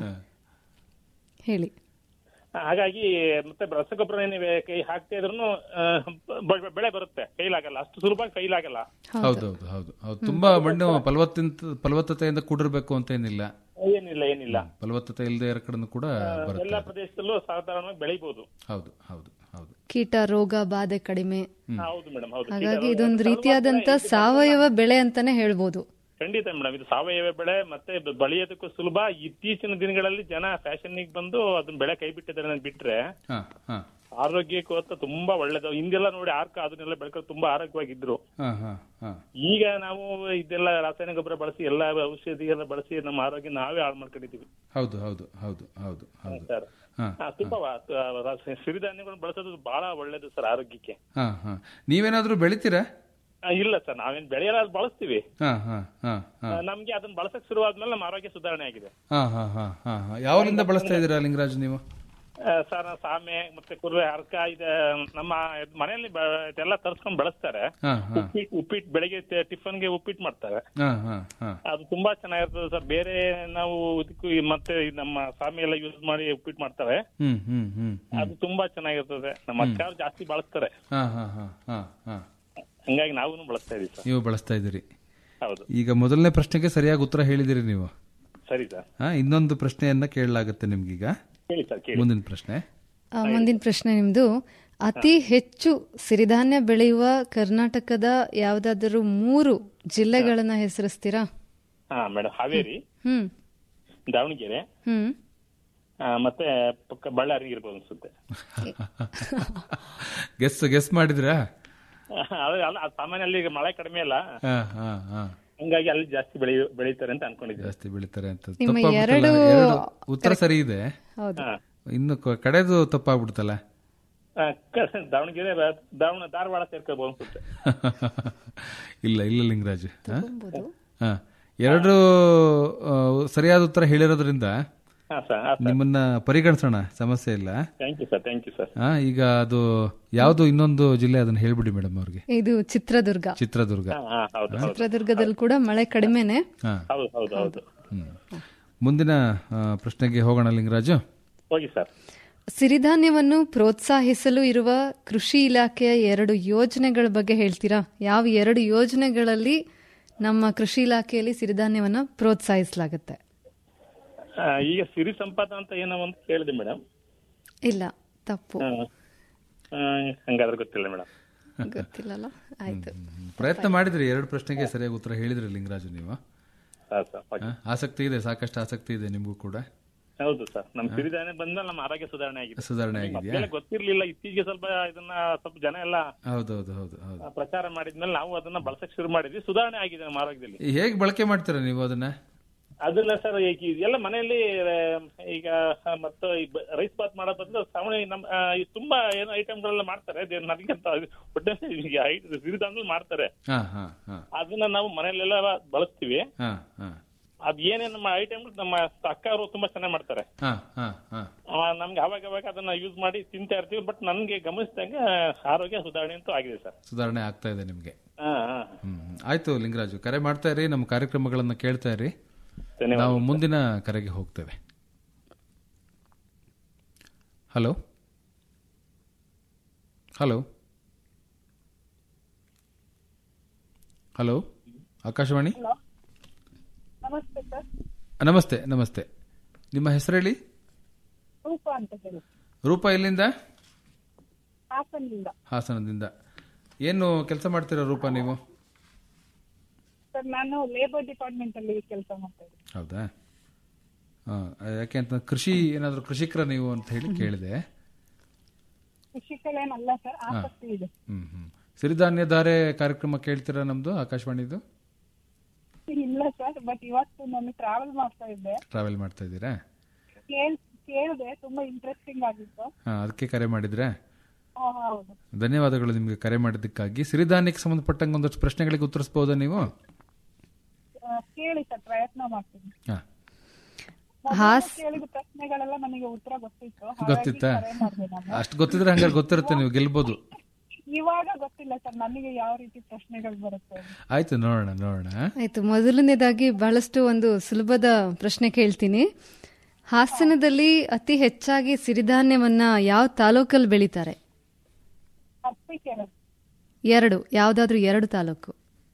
ಹೇಳಿ ಹಾಗಾಗಿ ಮತ್ತೆ ರಸಗೊಬ್ಬರ ನೀವು ಕೈ ಹಾಕ್ತಾ ಇದ್ರು ಬೆಳೆ ಬರುತ್ತೆ ಕೈಲಾಗಲ್ಲ ಅಷ್ಟು ಸುಲಭವಾಗಿ ಕೈಲಾಗಲ್ಲ ಹೌದೌದು ಹೌದು ಹೌದು ತುಂಬಾ ಮಣ್ಣು ಫಲವತ್ತಿಂತ ಫಲವತ್ತತೆಯಿಂದ ಕೂಡಿರ್ಬೇಕು ಅಂತ ಏನಿಲ್ಲ ಏನಿಲ್ಲ ಏನಿಲ್ಲ ಫಲವತ್ತತೆ ಇಲ್ಲದೆ ಇರೋ ಕಡೆನೂ ಕೂಡ ಬರುತ್ತೆ ಎಲ್ಲಾ ಪ್ರದೇಶದಲ್ಲೂ ಸಾಧಾರಣವಾಗಿ ಬೆಳಿಬಹುದು ಹೌದು ಹೌದು ಹೌದು ಕೀಟ ರೋಗ ಬಾಧೆ ಕಡಿಮೆ ಹೌದು ಮೇಡಮ್ ಹೌದು ಹಾಗಾಗಿ ಇದೊಂದು ರೀತಿಯಾದಂತ ಸಾವಯವ ಬೆಳೆ ಅಂತಾನೆ ಹೇಳ್ಬೋದು ಖಂಡಿತ ಮೇಡಮ್ ಇದು ಸಾವಯವ ಬೆಳೆ ಮತ್ತೆ ಬ- ಬೆಳೆಯೋದಕ್ಕೂ ಸುಲಭ ಇತ್ತೀಚಿನ ದಿನಗಳಲ್ಲಿ ಜನ ಫ್ಯಾಷನ್ ಬಂದು ಅದನ್ನ ಬೆಳೆ ಕೈ ಬಿಟ್ಟಿದ್ದಾರೆ ಅನ್ನೋದ್ ಬಿಟ್ರೆ ಹಾ ಹಾ ಆರೋಗ್ಯಕ್ಕೂ ಅಂತ ತುಂಬಾ ಒಳ್ಳೇದು ಹಿಂದೆಲ್ಲ ನೋಡಿ ಆರ್ಕ ಅದನ್ನೆಲ್ಲ ಬೆಳ್ಕೊಂಡು ತುಂಬಾ ಆರೋಗ್ಯವಾಗಿದ್ರು ಹಾ ಹಾ ಹಾ ಈಗ ನಾವು ಇದೆಲ್ಲ ರಾಸಾಯನಿಕ ಗೊಬ್ಬರ ಬಳಸಿ ಎಲ್ಲ ಔಷಧಿ ಎಲ್ಲ ಬಳಸಿ ನಮ್ಮ ಆರೋಗ್ಯ ನಾವೇ ಹಾಳು ಮಾಡ್ಕೊಂಡಿದೀವಿ ಹೌದು ಹೌದು ಹೌದು ಹೌದು ಹೌದು ಸರ್ ಹಾ ಆ, ತುಂಬಾ ವ- ಆ, ಸಿರಿಧಾನ್ಯಗಳನ್ನ ಬಳಸೋದು ಬಹಳ ಒಳ್ಳೇದು ಸರ್ ಆರೋಗ್ಯಕ್ಕೆ ಹಾ ಹಾ ನೀವೇನಾದ್ರೂ ಬೆಳಿತೀರಾ ಆ, ಇಲ್ಲ ಸರ್ ನಾವೇನ್ ಬೆಳೆಯಲ್ಲ ಅದು ಬಳಸ್ತೀವಿ ಹಾ ಹಾ ಹಾ ಹಾ ಆ, ನಮ್ಗೆ ಅದನ್ನ ಬಳಸಕ್ ಶುರುವಾದ್ಮೇಲೆ ನಮ್ಮ ಆರೋಗ್ಯ ಸುಧಾರಣೆ ಆಗಿದೆ ಹಾ ಹಾ ಹಾ ಹಾ ಹಾ ಯಾವಲಿಂದ ಬಳಸ್ತಾ ಇದ್ದೀರಾ ಲಿಂಗರಾಜ್ ನೀವು ಆ, ಸರ್ ನಾವು ಸಾಮೆ ಮತ್ತೆ ಕುರ್ರೆ ಅರ್ಕ ಇದೆ ನಮ್ಮ ಮನೆಯಲ್ಲಿ ಬ- ಇದೆಲ್ಲ ತರ್ಸ್ಕೊಂಡ್ ಬಳಸ್ತಾರೆ ಹಾ ಹಾ ಉಪ್ಪಿಟ್ಟು ಉಪ್ಪಿಟ್ಟು ಬೆಳಿಗ್ಗೆ ಟ- ಟಿಫನ್ಗೆ ಉಪ್ಪಿಟ್ಟು ಮಾಡ್ತಾರೆ ಹಾ ಹಾ ಹಾ ಅದು ತುಂಬಾ ಚೆನ್ನಾಗಿರ್ತದೆ ಸರ್ ಬೇರೆ ನಾವು ಇದಕ್ಕೂ ಈ ಮತ್ತೆ ಈ ನಮ್ಮ ಸಾಮೆ ಎಲ್ಲ ಯೂಸ್ ಮಾಡಿ ಉಪ್ಪಿಟ್ಟು ಮಾಡ್ತಾರೆ ಹ್ಮ್ ಹ್ಮ್ ಹ್ಮ್ ಅದು ತುಂಬಾ ಚೆನ್ನಾಗಿರ್ತದೆ ನಮ್ಮ ಅಕ್ಕ ಜಾಸ್ತಿ ಬಳಸ್ತಾರೆ ಹಾ ಹಾ ಹಾ ಹಾ ಹಾ ಹಂಗಾಗಿ ನಾವು ಬಳಸ್ತಾ ಇದೀವಿ ಸರ್ ನೀವು ಬಳಸ್ತಾ ಇದ್ದೀರಿ ಹೌದು ಈಗ ಮೊದಲನೇ ಪ್ರಶ್ನೆಗೆ ಸರಿಯಾಗಿ ಉತ್ತರ ಹೇಳಿದಿರಿ ನೀವು ಸರಿ ಸರ್ ಹಾ ಇನ್ನೊಂದು ಪ್ರಶ್ನೆಯನ್ನ ಕೇಳಲಾಗುತ್ತೆ ನಿಮ್ಗೀಗ ಹೇಳಿ ಸರ್ ಕೇಳಿ ಮುಂದಿನ ಪ್ರಶ್ನೆ ಆ, ಮುಂದಿನ ಪ್ರಶ್ನೆ ನಿಮ್ದು ಅತಿ ಹೆಚ್ಚು ಸಿರಿಧಾನ್ಯ ಬೆಳೆಯುವ ಕರ್ನಾಟಕದ ಯಾವ್ದಾದರೂ ಮೂರು ಜಿಲ್ಲೆಗಳನ್ನ ಹೆಸರಿಸ್ತೀರಾ ಹಾ ಮೇಡಮ್ ಹಾವೇರಿ ಹ್ಮ್ ದಾವಣಗೆರೆ ಹ್ಮ್ ಆ, ಮತ್ತೆ ಪಕ್ಕ ಬಳ್ಳಾರಿ ಇರ್ಬೋದು ಅನ್ಸುತ್ತೆ ಗೆಸ್ ಗೆಸ್ ಮಾಡಿದ್ರಾ ಅದೇ ಅಲ್ಲ ಅದು ಸಾಮಾನ್ಯ ಅಲ್ಲಿ ಈಗ ಮಳೆ ಕಡಿಮೆ ಅಲ್ಲ ಹಾ ಹಾ ಹಾ ಹಂಗಾಗಿ ಅಲ್ಲಿ ಜಾಸ್ತಿ ಬೆಳಿ ಬೆಳೀತಾರೆ ಅಂತ ಅನ್ಕೊಂಡಿದ್ದೀನಿ ಜಾಸ್ತಿ ಬೆಳಿತಾರೆ ಅಂತ ನಿಮ್ಮ ತಪ್ಪಾಗ್ಬಿಡ್ತಲ್ಲ? ಎರಡು- ಎರಡು ಉತ್ತರ ಸರಿ ಇದೆ ಹೌದು ಹಾ. ಇನ್ನು ಕ- ಕಡೆದು ತಪ್ಪಾಗ್ಬಿಡ್ತಲ್ಲ ಆ, ಕ- ದಾವಣಗೆರೆ ರ- ದಾವಣ ಧಾರವಾಡ ಸೇರ್ಕೋಬಹುದು ಅನ್ಸುತ್ತೆ ಇಲ್ಲ ಇಲ್ಲ ಲಿಂಗರಾಜ್ ಹಾ? ತಗೊಂಬೋದು. ಹಾ ಎರಡು ಆ, ಸರಿಯಾದ ಉತ್ತರ ಹೇಳಿರೋದ್ರಿಂದ ಹಾ ಸರ್ ಹಾ ಸರ್ ನಿಮ್ಮನ್ನ ಪರಿಗಣಿಸೋಣ ಸಮಸ್ಯೆ ಇಲ್ಲ thank you sir thank you sir ಹಾ ಈಗ ಅದು ಯಾವ್ದು ಇನ್ನೊಂದು ಜಿಲ್ಲೆ ಅದನ್ನ ಹೇಳ್ಬಿಡಿ ಮೇಡಮ್ ಅವ್ರಿಗೆ ಇದು ಚಿತ್ರದುರ್ಗ ಚಿತ್ರದುರ್ಗ ಹಾ ಹಾ ಹೌದು ಹೌದು ಚಿತ್ರದುರ್ಗದಲ್ಲಿ ಕೂಡ ಮಳೆ ಕಡಿಮೆನೆ ಹಾ ಹೌದು ಹೌದು ಹೌದು ಹ್ಮ್. ಮುಂದಿನ ಆ, ಪ್ರಶ್ನೆಗೆ ಹೋಗೋಣ ಲಿಂಗರಾಜು ಹೋಗಿ ಸರ್ ಸಿರಿಧಾನ್ಯವನ್ನು ಪ್ರೋತ್ಸಾಹಿಸಲು ಇರುವ ಕೃಷಿ ಇಲಾಖೆಯ ಎರಡು ಯೋಜನೆಗಳ ಬಗ್ಗೆ ಹೇಳ್ತೀರಾ ಯಾವ ಎರಡು ಯೋಜನೆಗಳಲ್ಲಿ ನಮ್ಮ ಕೃಷಿ ಇಲಾಖೆಯಲ್ಲಿ ಸಿರಿಧಾನ್ಯವನ್ನ ಪ್ರೋತ್ಸಾಹಿಸಲಾಗುತ್ತೆ ಆ, ಈಗ ಸಿರಿ ಸಂಪಾದ ಅಂತ ಏನೋ ಒಂದು ಕೇಳಿದೆ ಮೇಡಮ್ ಇಲ್ಲ ತಪ್ಪು ಹಂಗಾದ್ರೆ ಗೊತ್ತಿಲ್ಲ ಮೇಡಮ್ ಗೊತ್ತಿಲ್ಲಲ್ಲ ಆಯ್ತು ಪ್ರಯತ್ನ ಮಾಡಿದ್ರಿ ಎರಡು ಪ್ರಶ್ನೆಗೆ ಸರಿಯಾಗಿ ಉತ್ತರ ಹೇಳಿದ್ರಿ ಲಿಂಗರಾಜು ನೀವು ಹಾ ಸರ್ ಓಕೆ. ಹಾ? ಆಸಕ್ತಿ ಇದೆ ಸಾಕಷ್ಟು ಆಸಕ್ತಿ ಇದೆ ನಿಮಗೂ ಕೂಡ ಹೌದು ಸರ್ ನಮ್ ಸಿರಿಧಾನ್ಯ ಬಂದ್ಮೇಲೆ ನಮ್ಮ ಆರೋಗ್ಯ ಸುಧಾರಣೆ ಆಗಿದೆ ಸುಧಾರಣೆ ಆಗಿದೆಯಾ ಮೊದ್ಲೆಲ್ಲ ಗೊತ್ತಿರ್ಲಿಲ್ಲ ಇತ್ತೀಚೆಗೆ ಸ್ವಲ್ಪ ಇದನ್ನ ಸ್ವಲ್ಪ ಜನ ಎಲ್ಲ ಹೌದೌದು ಹೌದು ಹೌದು ಆ, ಪ್ರಚಾರ ಮಾಡಿದ್ಮೇಲೆ ನಾವು ಅದನ್ನ ಬಳಸಕ್ ಶುರು ಮಾಡಿದ್ವಿ ಸುಧಾರಣೆ ಆಗಿದೆ ನಮ್ಮ ಆರೋಗ್ಯದಲ್ಲಿ ಹೇಗೆ ಬಳಕೆ ಮಾಡ್ತೀರಾ ನೀವು ಅದನ್ನ ಅದನ್ನ ಸರ್ ಈಗ ಎಲ್ಲ ಮನೆಯಲ್ಲಿ ಆ, ಈಗ ಆ, ಮತ್ತೆ ಈ ಬ- ರೈಸ್ ಬಾತ್ ಮಾಡೋ ಬದಲು ಸಾಮಾನ್ಯ ನಮ್ ಆ, ಈ ತುಂಬಾ ಏನೋ ಐಟಮ್ಗಳೆಲ್ಲ ಮಾಡ್ತಾರೆ ಅದೇ ನನಗಂತ ಒಟ್ಟೆ ಈಗ ಸಿರಿಧಾನ್ಯದಲ್ಲಿ ಮಾಡ್ತಾರೆ ಹಾ ಹಾ ಹಾ ಅದನ್ನ ನಾವು ಮನೆಯಲ್ಲೆಲ್ಲ ಬಳಸ್ತೀವಿ ಹಾ ಹಾ ಅದ್ ಏನೇನು ಐಟಮ್ ನಮ್ಮ ಅಕ್ಕ ಅವರು ತುಂಬಾ ಚೆನ್ನಾಗಿ ಮಾಡ್ತಾರೆ ಹಾ ಹಾ ಹಾ ಆ, ನಮ್ಗೆ ಅವಾಗ ಅವಾಗ ಅದನ್ನ ಯೂಸ್ ಮಾಡಿ ತಿಂತಾ ಇರ್ತೀವಿ ಬಟ್ ನನ್ಗೆ ಗಮನಿಸಿದಂಗೆ ಆರೋಗ್ಯ ಸುಧಾರಣೆ ಅಂತೂ ಆಗಿದೆ ಸರ್ ಸುಧಾರಣೆ ಆಗ್ತಾ ಇದೆ ನಿಮಗೆ ಹಾ ಹಾ ಹ್ಮ್ ಆಯ್ತು ಲಿಂಗರಾಜು ಕರೆ ಮಾಡ್ತಾ ಇರಿ ನಮ್ಮ ಕಾರ್ಯಕ್ರಮಗಳನ್ನ ಕೇಳ್ತಾ ಇರಿ ಧನ್ಯವಾದ ನಾವು ಮುಂದಿನ ಕರೆಗೆ ಹೋಗ್ತೇವೆ ಹಲೋ ಹಲೋ ಹಲೋ ಆಕಾಶವಾಣಿ ನಮಸ್ತೆ ಸರ್ ನಮಸ್ತೆ ನಮಸ್ತೆ ನಿಮ್ಮ ಹೆಸರು ಹೇಳಿ ರೂಪ ಅಂತ ಹೇಳಿ ರೂಪ ಎಲ್ಲಿಂದ ಹಾಸನದಿಂದ ಹಾಸನದಿಂದ ಏನು ಕೆಲಸ ಮಾಡ್ತೀರಾ ರೂಪ ನೀವು ಸರ್ ನಾನು ಲೇಬರ್ ಡಿಪಾರ್ಟ್ಮೆಂಟ್ ಅಲ್ಲಿ ಕೆಲಸ ಮಾಡ್ತಾ ಇದ್ದೀನಿ ಹೌದಾ ಆ, ಯಾಕೆ ಅಂತ ಕೃಷಿ ಏನಾದರೂ ಕೃಷಿಕರ ನೀವು ಅಂತ ಹೇಳಿ ಕೇಳಿದೆ ಕೃಷಿಕಳೇನಲ್ಲ ಸರ್ ಆಸಕ್ತಿ ಇದೆ ಹ್ಮ್ ಹ್ಮ್ ಸಿರಿಧಾನ್ಯ ಧಾರೆ ಕಾರ್ಯಕ್ರಮ ಕೇಳ್ತೀರಾ ನಮ್ದು ಆಕಾಶವಾಣಿದು ಇಲ್ಲ ಸರ್ ಬಟ್ ಇವತ್ತು ನಾನು ಟ್ರಾವೆಲ್ ಮಾಡ್ತಾ ಇದ್ದೆ ಟ್ರಾವೆಲ್ ಮಾಡ್ತಾ ಇದ್ದೀರಾ ಕೇಳ್ ಕೇಳಿದೆ ತುಂಬಾ ಇಂಟ್ರೆಸ್ಟಿಂಗ್ ಆಗಿತ್ತು ಹಾ ಅದಕ್ಕೆ ಕರೆ ಮಾಡಿದ್ರೆ ಆ, ಹೌದು ಧನ್ಯವಾದಗಳು ನಿಮಗೆ ಕರೆ ಮಾಡಿದ್ದಕ್ಕಾಗಿ ಸಿರಿಧಾನ್ಯಕ್ಕೆ ಸಂಬಂಧಪಟ್ಟಂಗೆ ಒಂದಷ್ಟು ಪ್ರಶ್ನೆಗಳಿಗೆ ಉತ್ತರಿಸಬಹುದಾ ನೀವು ಆ, ಕೇಳಿ ಸರ್ ಪ್ರಯತ್ನ ಮಾಡ್ತೀನಿ ಹಾ ಮೊದಲು ಹಾಸ್- ಕೇಳಿದ ಪ್ರಶ್ನೆಗಳೆಲ್ಲ ನನಗೆ ಉತ್ತರ ಗೊತ್ತಿತ್ತು ಹಾಗಾಗಿ ಗೊತ್ತಿತ್ತಾ ಕರೆ ಮಾಡ್ದೆ ನಾನು. ಅಷ್ಟು ಗೊತ್ತಿದ್ರೆ ಹಂಗಾರೆ ಗೊತ್ತಿರುತ್ತೆ ನೀವು ಗೆಲ್ಬೋದು ಇವಾಗ ಗೊತ್ತಿಲ್ಲ ಸರ್ ನನಗೆ ಯಾವ ರೀತಿ ಪ್ರಶ್ನೆಗಳು ಬರುತ್ತೆ ಅಂತ. ಆಯ್ತು ನೋಡೋಣ ನೋಡೋಣ ಆಯ್ತು ಮೊದಲನೇದಾಗಿ ಬಹಳಷ್ಟು ಒಂದು ಸುಲಭದ ಪ್ರಶ್ನೆ ಕೇಳ್ತೀನಿ ಹಾಸನದಲ್ಲಿ ಅತಿ ಹೆಚ್ಚಾಗಿ ಸಿರಿಧಾನ್ಯವನ್ನ ಯಾವ ತಾಲೂಕಲ್ಲಿ ಬೆಳೀತಾರೆ ಅರ್ಪಿಕೆರೆ ಎರಡು ಯಾವ್ದಾದ್ರೂ ಎರಡು ತಾಲೂಕು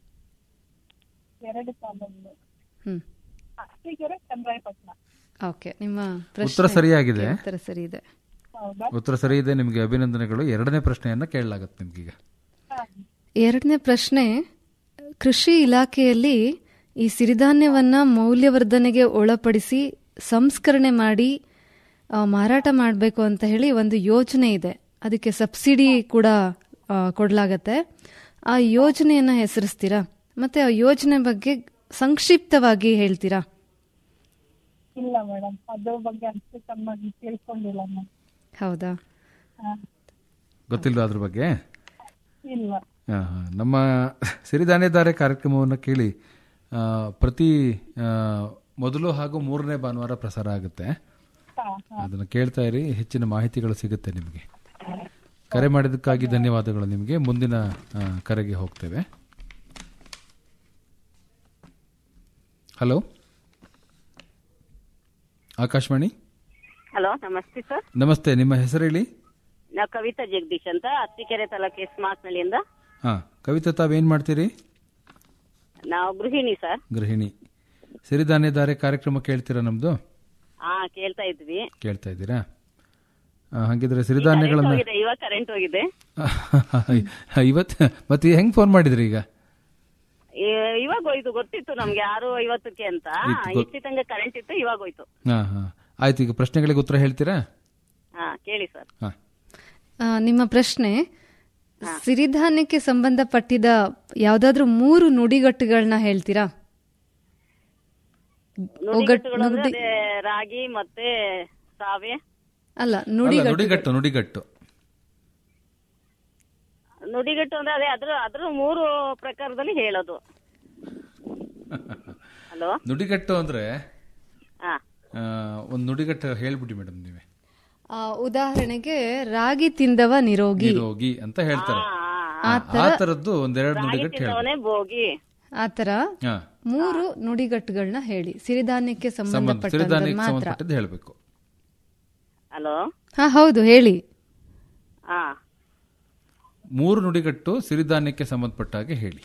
ಎರಡು ಸಾಲಗಳು ಹ್ಮ್ ಅರ್ಪಿಕೆರೆ ಚಂದ್ರಾಯಪಟ್ಟಣ ಓಕೆ ನಿಮ್ಮ ಪ್ರಶ್ನೆ ಉತ್ತರ ಸರಿಯಾಗಿದೆ ಉತ್ತರ ಸರಿ ಇದೆ ಹೌದಾ ಉತ್ತರ ಸರಿ ಇದೆ ನಿಮಗೆ ಅಭಿನಂದನೆಗಳು ಎರಡನೇ ಪ್ರಶ್ನೆಯನ್ನ ಕೇಳಲಾಗುತ್ತೆ ನಿಮ್ಗೀಗ ಎರಡನೇ ಪ್ರಶ್ನೆ ಕೃಷಿ ಇಲಾಖೆಯಲ್ಲಿ ಈ ಸಿರಿಧಾನ್ಯವನ್ನ ಮೌಲ್ಯವರ್ಧನೆಗೆ ಒಳಪಡಿಸಿ ಸಂಸ್ಕರಣೆ ಮಾಡಿ ಆ, ಮಾರಾಟ ಮಾಡಬೇಕು ಅಂತ ಹೇಳಿ ಒಂದು ಯೋಜನೆ ಇದೆ ಅದಕ್ಕೆ ಸಬ್ಸಿಡಿ ಕೂಡ ಆ, ಕೊಡ್ಲಾಗತ್ತೆ ಆ ಯೋಜನೆಯನ್ನ ಹೆಸರಿಸ್ತೀರಾ ಮತ್ತೆ ಆ ಯೋಜನೆ ಬಗ್ಗೆ ಸಂಕ್ಷಿಪ್ತವಾಗಿ ಹೇಳ್ತೀರಾ ಇಲ್ಲ ಮೇಡಮ್ ಅದ್ರ ಬಗ್ಗೆ ಅಷ್ಟು ಚೆನ್ನಾಗಿ ತಿಳ್ಕೊಂಡಿಲ್ಲ ನಾನು ಹೌದಾ ಹಾ. ಗೊತ್ತಿಲ್ವಾ ಅದ್ರ ಬಗ್ಗೆ ಇಲ್ಲ ಆ, ಹಾ. ನಮ್ಮ ಸಿರಿಧಾನ್ಯಧಾರೆ ಕಾರ್ಯಕ್ರಮವನ್ನು ಕೇಳಿ ಆ, ಪ್ರತಿ ಆ, ಮೊದಲು ಹಾಗೂ ಮೂರನೇ ಭಾನುವಾರ ಪ್ರಸಾರ ಆಗುತ್ತೆ ಹಾ, ಹಾ. ಅದನ್ನು ಕೇಳ್ತಾ ಇರಿ ಹೆಚ್ಚಿನ ಮಾಹಿತಿಗಳು ಸಿಗುತ್ತೆ ನಿಮಗೆ ಕರೆ ಮಾಡಿದ್ದಕ್ಕಾಗಿ ಧನ್ಯವಾದಗಳು ನಿಮಗೆ ಮುಂದಿನ ಆ, ಕರೆಗೆ ಹೋಗ್ತೇವೆ ಹಲೋ ಆಕಾಶವಾಣಿ ಹಲೋ ನಮಸ್ತೆ ಸರ್ ನಮಸ್ತೆ ನಿಮ್ಮ ಹೆಸರು ಹೇಳಿ ನಾವು ಕವಿತಾ ಜಗದೀಶ್ ಅಂತ ಅತ್ತಿಕೆರೆ ತಾಲೂಕು ಸ್ಮಾರ್ಟ್ನಳ್ಳಿಯಿಂದ ಹಾ ಕವಿತಾ ತಾವೇನ್ ಮಾಡ್ತೀರಿ ನಾವು ಗೃಹಿಣಿ ಸರ್ ಗೃಹಿಣಿ ಸಿರಿಧಾನ್ಯಧಾರೆ ಕಾರ್ಯಕ್ರಮ ಕೇಳ್ತೀರಾ ನಮ್ದು ಹಾ ಕೇಳ್ತಾ ಇದ್ವಿ ಕೇಳ್ತಾ ಇದ್ದೀರಾ ಆ, ಹಾಗಿದ್ರೆ ಕರೆಂಟ್ ಸಿರಿಧಾನ್ಯಗಳನ್ನ ಹೋಗಿದೆ ಇವಾಗ ಕರೆಂಟ್ ಹೋಗಿದೆ ಇವತ್ತು ಮತ್ತೆ ಹೆಂಗ್ ಫೋನ್ ಮಾಡಿದ್ರಿ ಈಗ ಈ- ಇವಾಗ ಹೋಯ್ತು ಗೊತ್ತಿತ್ತು ನಮ್ಗೆ ಆರು ಐವತ್ತಕ್ಕೆ ಅಂತ ಇತ್ತು, ಗೊತ್ತು. ಇಷ್ಟಿತಂಗ ಕರೆಂಟ್ ಇತ್ತು ಇವಾಗ ಹೋಯ್ತು ಹಾ ಹಾ ಆಯ್ತು ಈಗ ಪ್ರಶ್ನೆಗಳಿಗೆ ಉತ್ತರ ಹೇಳ್ತೀರಾ ಹಾ ಕೇಳಿ ಸರ್ ಹಾ ಆ, ನಿಮ್ಮ ಪ್ರಶ್ನೆ ಸಿರಿಧಾನ್ಯಕ್ಕೆ ಸಂಬಂಧಪಟ್ಟಿದ ಯಾವ್ದಾದ್ರೂ ಮೂರು ನುಡಿಗಟ್ಟುಗಳನ್ನ ಹೇಳ್ತೀರಾ ನುಡಿಗಟ್ಟುಗಳು ಅಂದ್ರೆ ಅದೇ ರಾಗಿ ಮತ್ತೆ ಸಾವೆ ಅಲ್ಲ ಅಲ್ಲ, ನುಡಿಗಟ್ಟು ನುಡಿಗಟ್ಟು ನುಡಿಗಟ್ಟು ನುಡಿಗಟ್ಟು ಅಂದ್ರೆ ಅದೇ ಅದ್ರ ಅದ್ರ ಮೂರು ಪ್ರಕಾರದಲ್ಲಿ ಹೇಳೋದು ಹಲೋ ನುಡಿಗಟ್ಟು ಅಂದ್ರೆ ಹಾ ಆ, ಒಂದ್ ನುಡಿಗಟ್ಟು ಹೇಳ್ಬಿಡಿ ಮೇಡಮ್ ನೀವೇ ಆ, ಉದಾಹರಣೆಗೆ ರಾಗಿ ತಿಂದವ ನಿರೋಗಿ ನಿರೋಗಿ ಅಂತ ಹೇಳ್ತಾರೆ ಆ ಆ ತರದ್ದು ಒಂದೆರಡು ನುಡಿಗಟ್ಟು ಹೇಳಿ ಅವನೇ ಬೋಗಿ ಆತರ ಹಾ ಮೂರು ನುಡಿಗಟ್ಟುಗಳನ್ನ ಹೇಳಿ ಸಿರಿಧಾನ್ಯಕ್ಕೆ ಸಂಬಂಧ ಸಂಬಂಧಪಟ್ಟ ಸಿರಿಧಾನ್ಯಕ್ಕೆ ಮಾತ್ರ ಸಂಬಂಧಪಟ್ಟದ್ದು ಹೇಳ್ಬೇಕು ಹಲೋ ಹಾ ಹೌದು ಹೇಳಿ ಹಾ ಮೂರು ನುಡಿಗಟ್ಟು ಸಿರಿಧಾನ್ಯಕ್ಕೆ ಸಂಬಂಧಪಟ್ಟ ಹಾಗೆ ಹೇಳಿ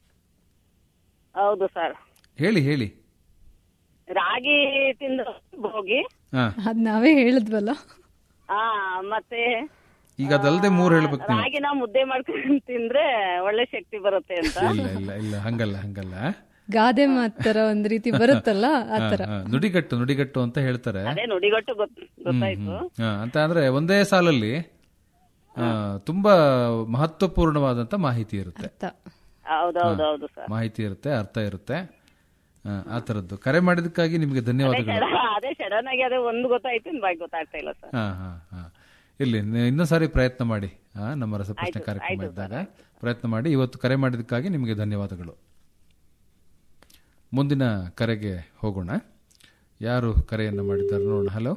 ಹೌದು ಸರ್ ಹೇಳಿ ಹೇಳಿ ರಾಗಿ ತಿಂದ ಬೋಗಿ ಹಾ ಅದ್ ನಾವೇ ಹೇಳಿದ್ವಲ್ಲ ಹಾ ಮತ್ತೆ ಈಗ ಅದಲ್ಲದೆ ಮೂರು ಹೇಳ್ಬೇಕು ನೀವು ರಾಗಿನ ಮುದ್ದೆ ಮಾಡ್ಕೊಂಡು ತಿಂದ್ರೆ ಒಳ್ಳೆ ಶಕ್ತಿ ಬರುತ್ತೆ ಅಂತ ಇಲ್ಲ ಇಲ್ಲ ಇಲ್ಲ ಹಂಗಲ್ಲ ಹಂಗಲ್ಲ ಗಾದೆ ಮಾತರ ಒಂದ್ ರೀತಿ ಬರುತ್ತಲ್ಲ ಆತರ ಹಾ, ಹಾ. ನುಡಿಗಟ್ಟು ನುಡಿಗಟ್ಟು ಅಂತ ಹೇಳ್ತಾರೆ ಅದೇ ನುಡಿಗಟ್ಟು ಗೊತ್ ಗೊತ್ತಾಯ್ತು ಹಾ, ಅಂತ ಅಂದ್ರೆ ಒಂದೇ ಸಾಲಲ್ಲಿ ಆ, ತುಂಬಾ ಮಹತ್ವಪೂರ್ಣವಾದಂತ ಮಾಹಿತಿ ಇರುತ್ತೆ ಅರ್ಥ ಹೌದೌದೌದು ಸರ್ ಮಾಹಿತಿ ಇರುತ್ತೆ ಅರ್ಥ ಇರುತ್ತೆ ಆ, ಆ ತರದ್ದು ಕರೆ ಮಾಡಿದಕ್ಕಾಗಿ ನಿಮಗೆ ಧನ್ಯವಾದಗಳು ಅದೇ ಸಡನ್ ಆಗಿ ಅದೇ ಒಂದು ಗೊತ್ತಾಯ್ತು ಇನ್ ಬಾಯ್ ಗೊತ್ತಾಗ್ತಾ ಇಲ್ಲ ಸರ್ ಹಾ ಹಾ ಹಾ ಇಲ್ಲಿ ನ- ಇನ್ನೊಂದ್ ಸಾರಿ ಪ್ರಯತ್ನ ಮಾಡಿ ಆ, ನಮ್ಮ ರಸಪ್ರಶ್ನೆ ಕಾರ್ಯಕ್ರಮ ಇದ್ದಾಗ ಪ್ರಯತ್ನ ಮಾಡಿ ಇವತ್ತು ಕರೆ ಮಾಡಿದಕ್ಕಾಗಿ ನಿಮಗೆ ಧನ್ಯವಾದಗಳು ಮುಂದಿನ ಕರೆಗೆ ಹೋಗೋಣ ಯಾರು ಕರೆಯನ್ನು ಮಾಡಿದ್ದಾರೆ ನೋಡೋಣ ಹಲೋ